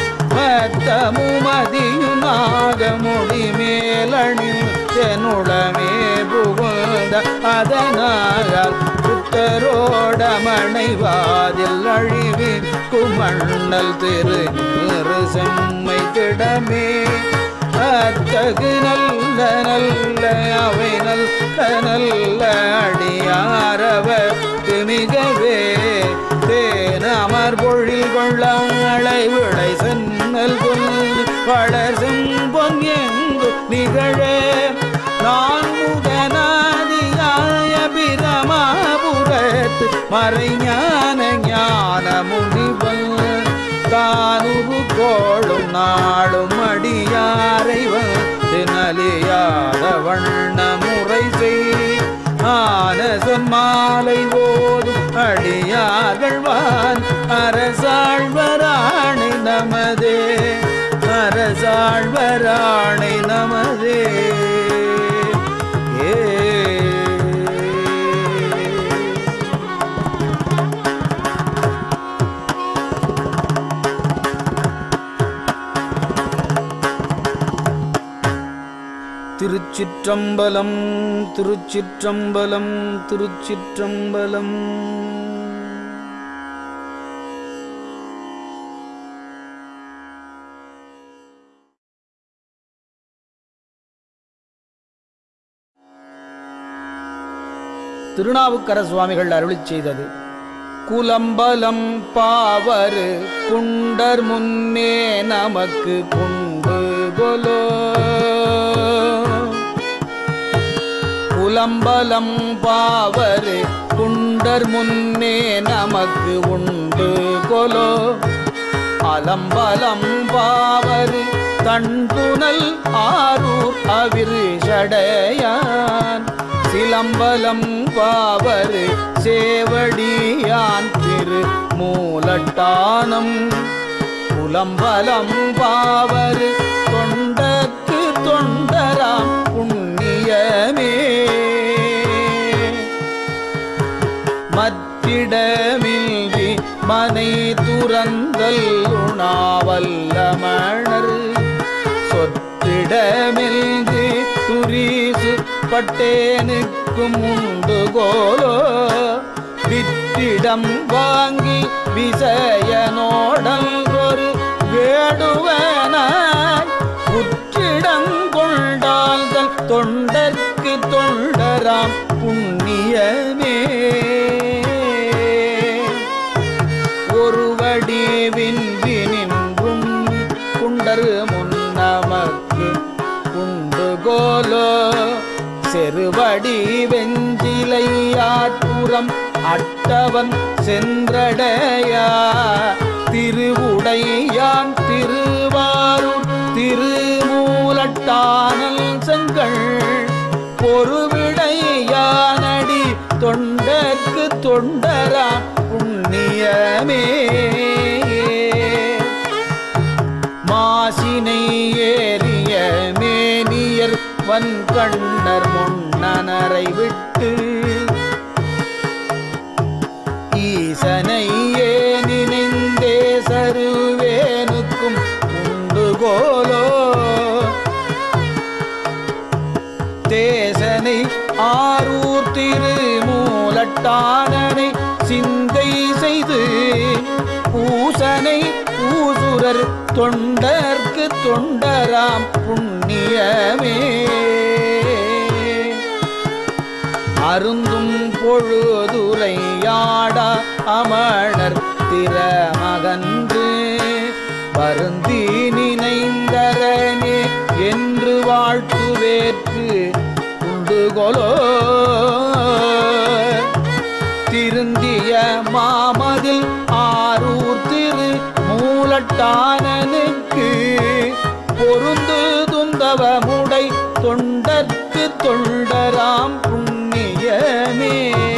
மத்தமுமதியுமாக முடி மேலணில் தெனுளமே புகுந்த அதனால் புத்தரோடமணைவாதில் அழிவி குமண்ணல் திரு நிறு செம்மை திடமே அத்தகு நல்ல நல்ல அவை நல்ல நல்ல அடியாரவர்க்கு மிகவே தேன் அமர் பொழில் கொள்ளாளை விளை சென்னல் கொண்டு வளர் செம்பொன் எங்கு நிகழ நான் முதனாதியாய பிரமாபுரத்து மறைஞான ஞான முனிவன் தானுரு கோளும் நாளும் அடியாரை வந்து நலியாத வண்ண முறை செய் ஆன சொன்மாலை ஓதும் அடியார்கள்வான் அரசாழ்வராணை நமதே அரசாழ்வராணை நமதே ஏ திருச்சிற்றம்பலம் திருச்சிற்றம்பலம் திருச்சிற்றம்பலம் திருநாவுக்கர சுவாமிகள் அருளிச் செய்தது குலம்பலம் பாவரு குண்டர் முன்னே நமக்கு குண்டு கொலோ குலம்பலம் பாவரு குண்டர் முன்னே நமக்கு உண்டு கொலோ அலம்பலம் பாவரு தன்புனல் ஆரூர் அவிர்ஷடையான் சிலம்பலம் பாவரு சேவடியான் திரு மூலட்டானம் புலம்பலம் பாவரு தொண்டக்கு தொண்டராம் புண்ணியமே மற்றிடமின்றி மனை துறந்தல் உணாவல்லமணர் சொற்றிடமின்றி துரிசு பட்டேனுக்கும் உண்டு கோலோ விற்றிடம் வாங்கி விசயனோடல் ஒரு வேடுவனாய் உற்றிடம் கொண்டால்தல் தொண்டர்க்கு தொண்டராம் புண்ணியமே ஒரு வடிவின்றி நின்றும் குண்டரு முன்னமக்கு குண்டு கோலோ செருவடி வெஞ்சிலையாற்றுறம் அட்டவன் சென்றடையா திருவுடையான் திருவாரூர் திருமூலட்டானல் செங்கள் பொறுவிடையானடி தொண்டர்க்கு தொண்டரா புண்ணியமே மாசினை ஏறிய மேனியர் வன்கண்ணர் முன்னனரை விட்டு ஈசனையே நினைந்தே சருவேனுக்கும் உண்டு கோலோ தேசனை ஆரூர் திருமூலட்டானனை சிந்தை செய்து பூசனை பூசுரர் தொண்டர்க்கு தொண்டராம் புண்ணியமே அருந்தும் பொழுதுரையாடா அமணர் திறமகன்று வருந்தி நினைந்தரனே என்று வாழ்த்துவேற்கு உண்டுகொலோ திருந்திய மாமதில் ஆரூர் திரு மூலட்டானனுக்கு பொருந்து துந்தவமுடை தொண்டர்க்கு தொண்டராம் புண்ணியமே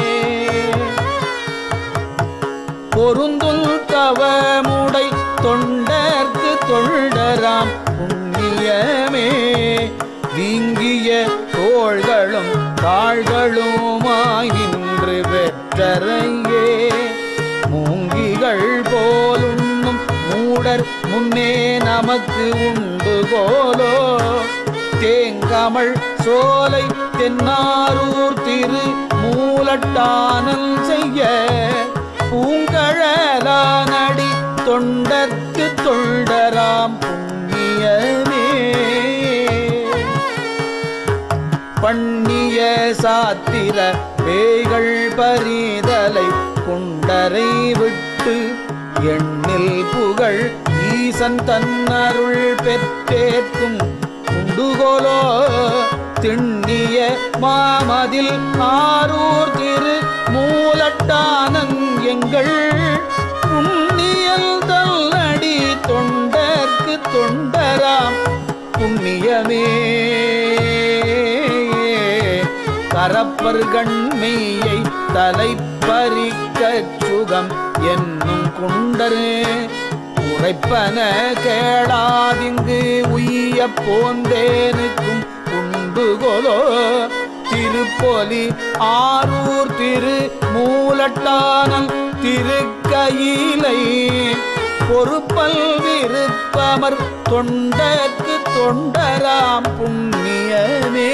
பொருந்துல் தவமுடை தொண்டர்க்கு தொண்டராம் புண்ணியமே வீங்கிய தோள்களும் தாள்களுமாய் நின்று பெற்றரையே மூங்கிகள் போலுண்ணும் மூடர் முன்னே நமக்கு உண்டு போலோ தேங்கமள் சோலை தென்னாரூர் திரு மூலட்டானல் செய்ய பூங்கழலானடி தொண்டர்க்கு தொண்டராம் புண்ணியமே பண்ணிய சாத்திர பேய்கள் பரிதலை குண்டரை விட்டு எண்ணில் புகழ் ஈசன் தன்னருள் பெற்றேற்கும் உண்டுகோலோ திண்ணிய மாமதில் ஆரூர் திரு மூலட்டானன் எங்கள் புண்ணியல் தல்லடி தொண்டர்க்கு தொண்டராம் புண்ணியமே பரப்பர் கண்மெய்யை தலைப்பறிக்கச் சுகம் என்னும் குண்டரு உரைப்பன கேளாதிங்கு உய்ய போந்தேனுக்கும் உண்டுகோலோ திருப்பொலி ஆரூர் திரு மூலட்டானல் திருக்கையிலை பொறுப்பல் விருப்பமர் தொண்டர்க்கு தொண்டராம் புண்ணியமே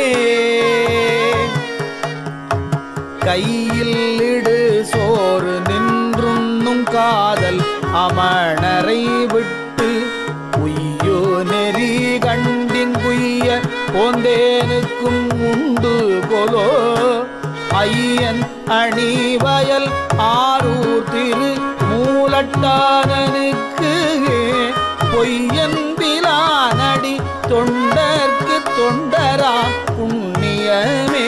கையில் இடு சோறு நின்றுண்ணும் காதல் அமணரை விட்டு உய்யோ நெறி கண்டிங்குய்ய போந்தேனுக்கும் உண்டு கொலோ ஐயன் அணிவயல் ஆரூர் திரு மூலட்டானனுக்கு பொய்யன் பிலானடி தொண்டர்க்கு தொண்டரா புண்ணியமே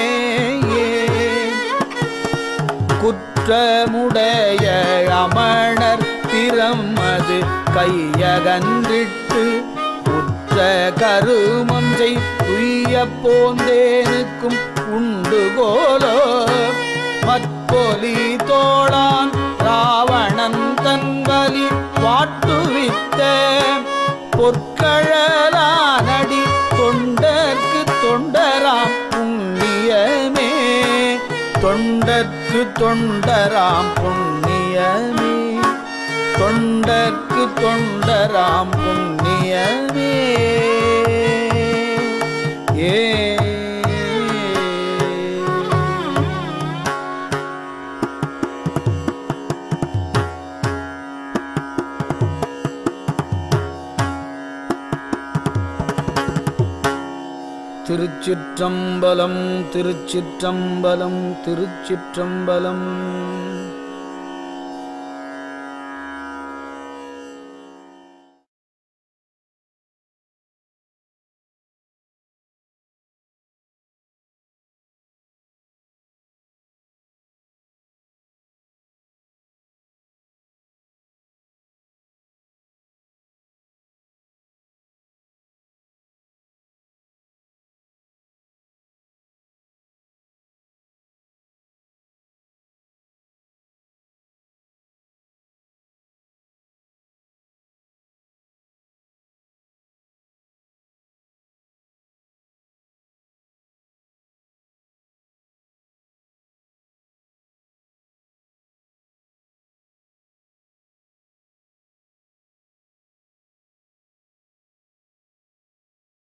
குற்றமுடைய அமணர் திறம் அது கையகன்றிட்டு உற்ற கருமஞ்சை உய்ய போந்தேனுக்கும் உண்டு கோலோ மற்பொலி தோளான் ராவணன் தன்வலி வாட்டுவித்த பொற்கழலானடி தொண்டர்க்கு தொண்டராம் புண்ணியமே தொண்டர்க்கு தொண்டராம் புண்ணியமே தொண்டர்க்கு தொண்டராம் புண்ணியமே ஏ திருச்சிற்றம்பலம் திருச்சிற்றம்பலம் திருச்சிற்றம்பலம்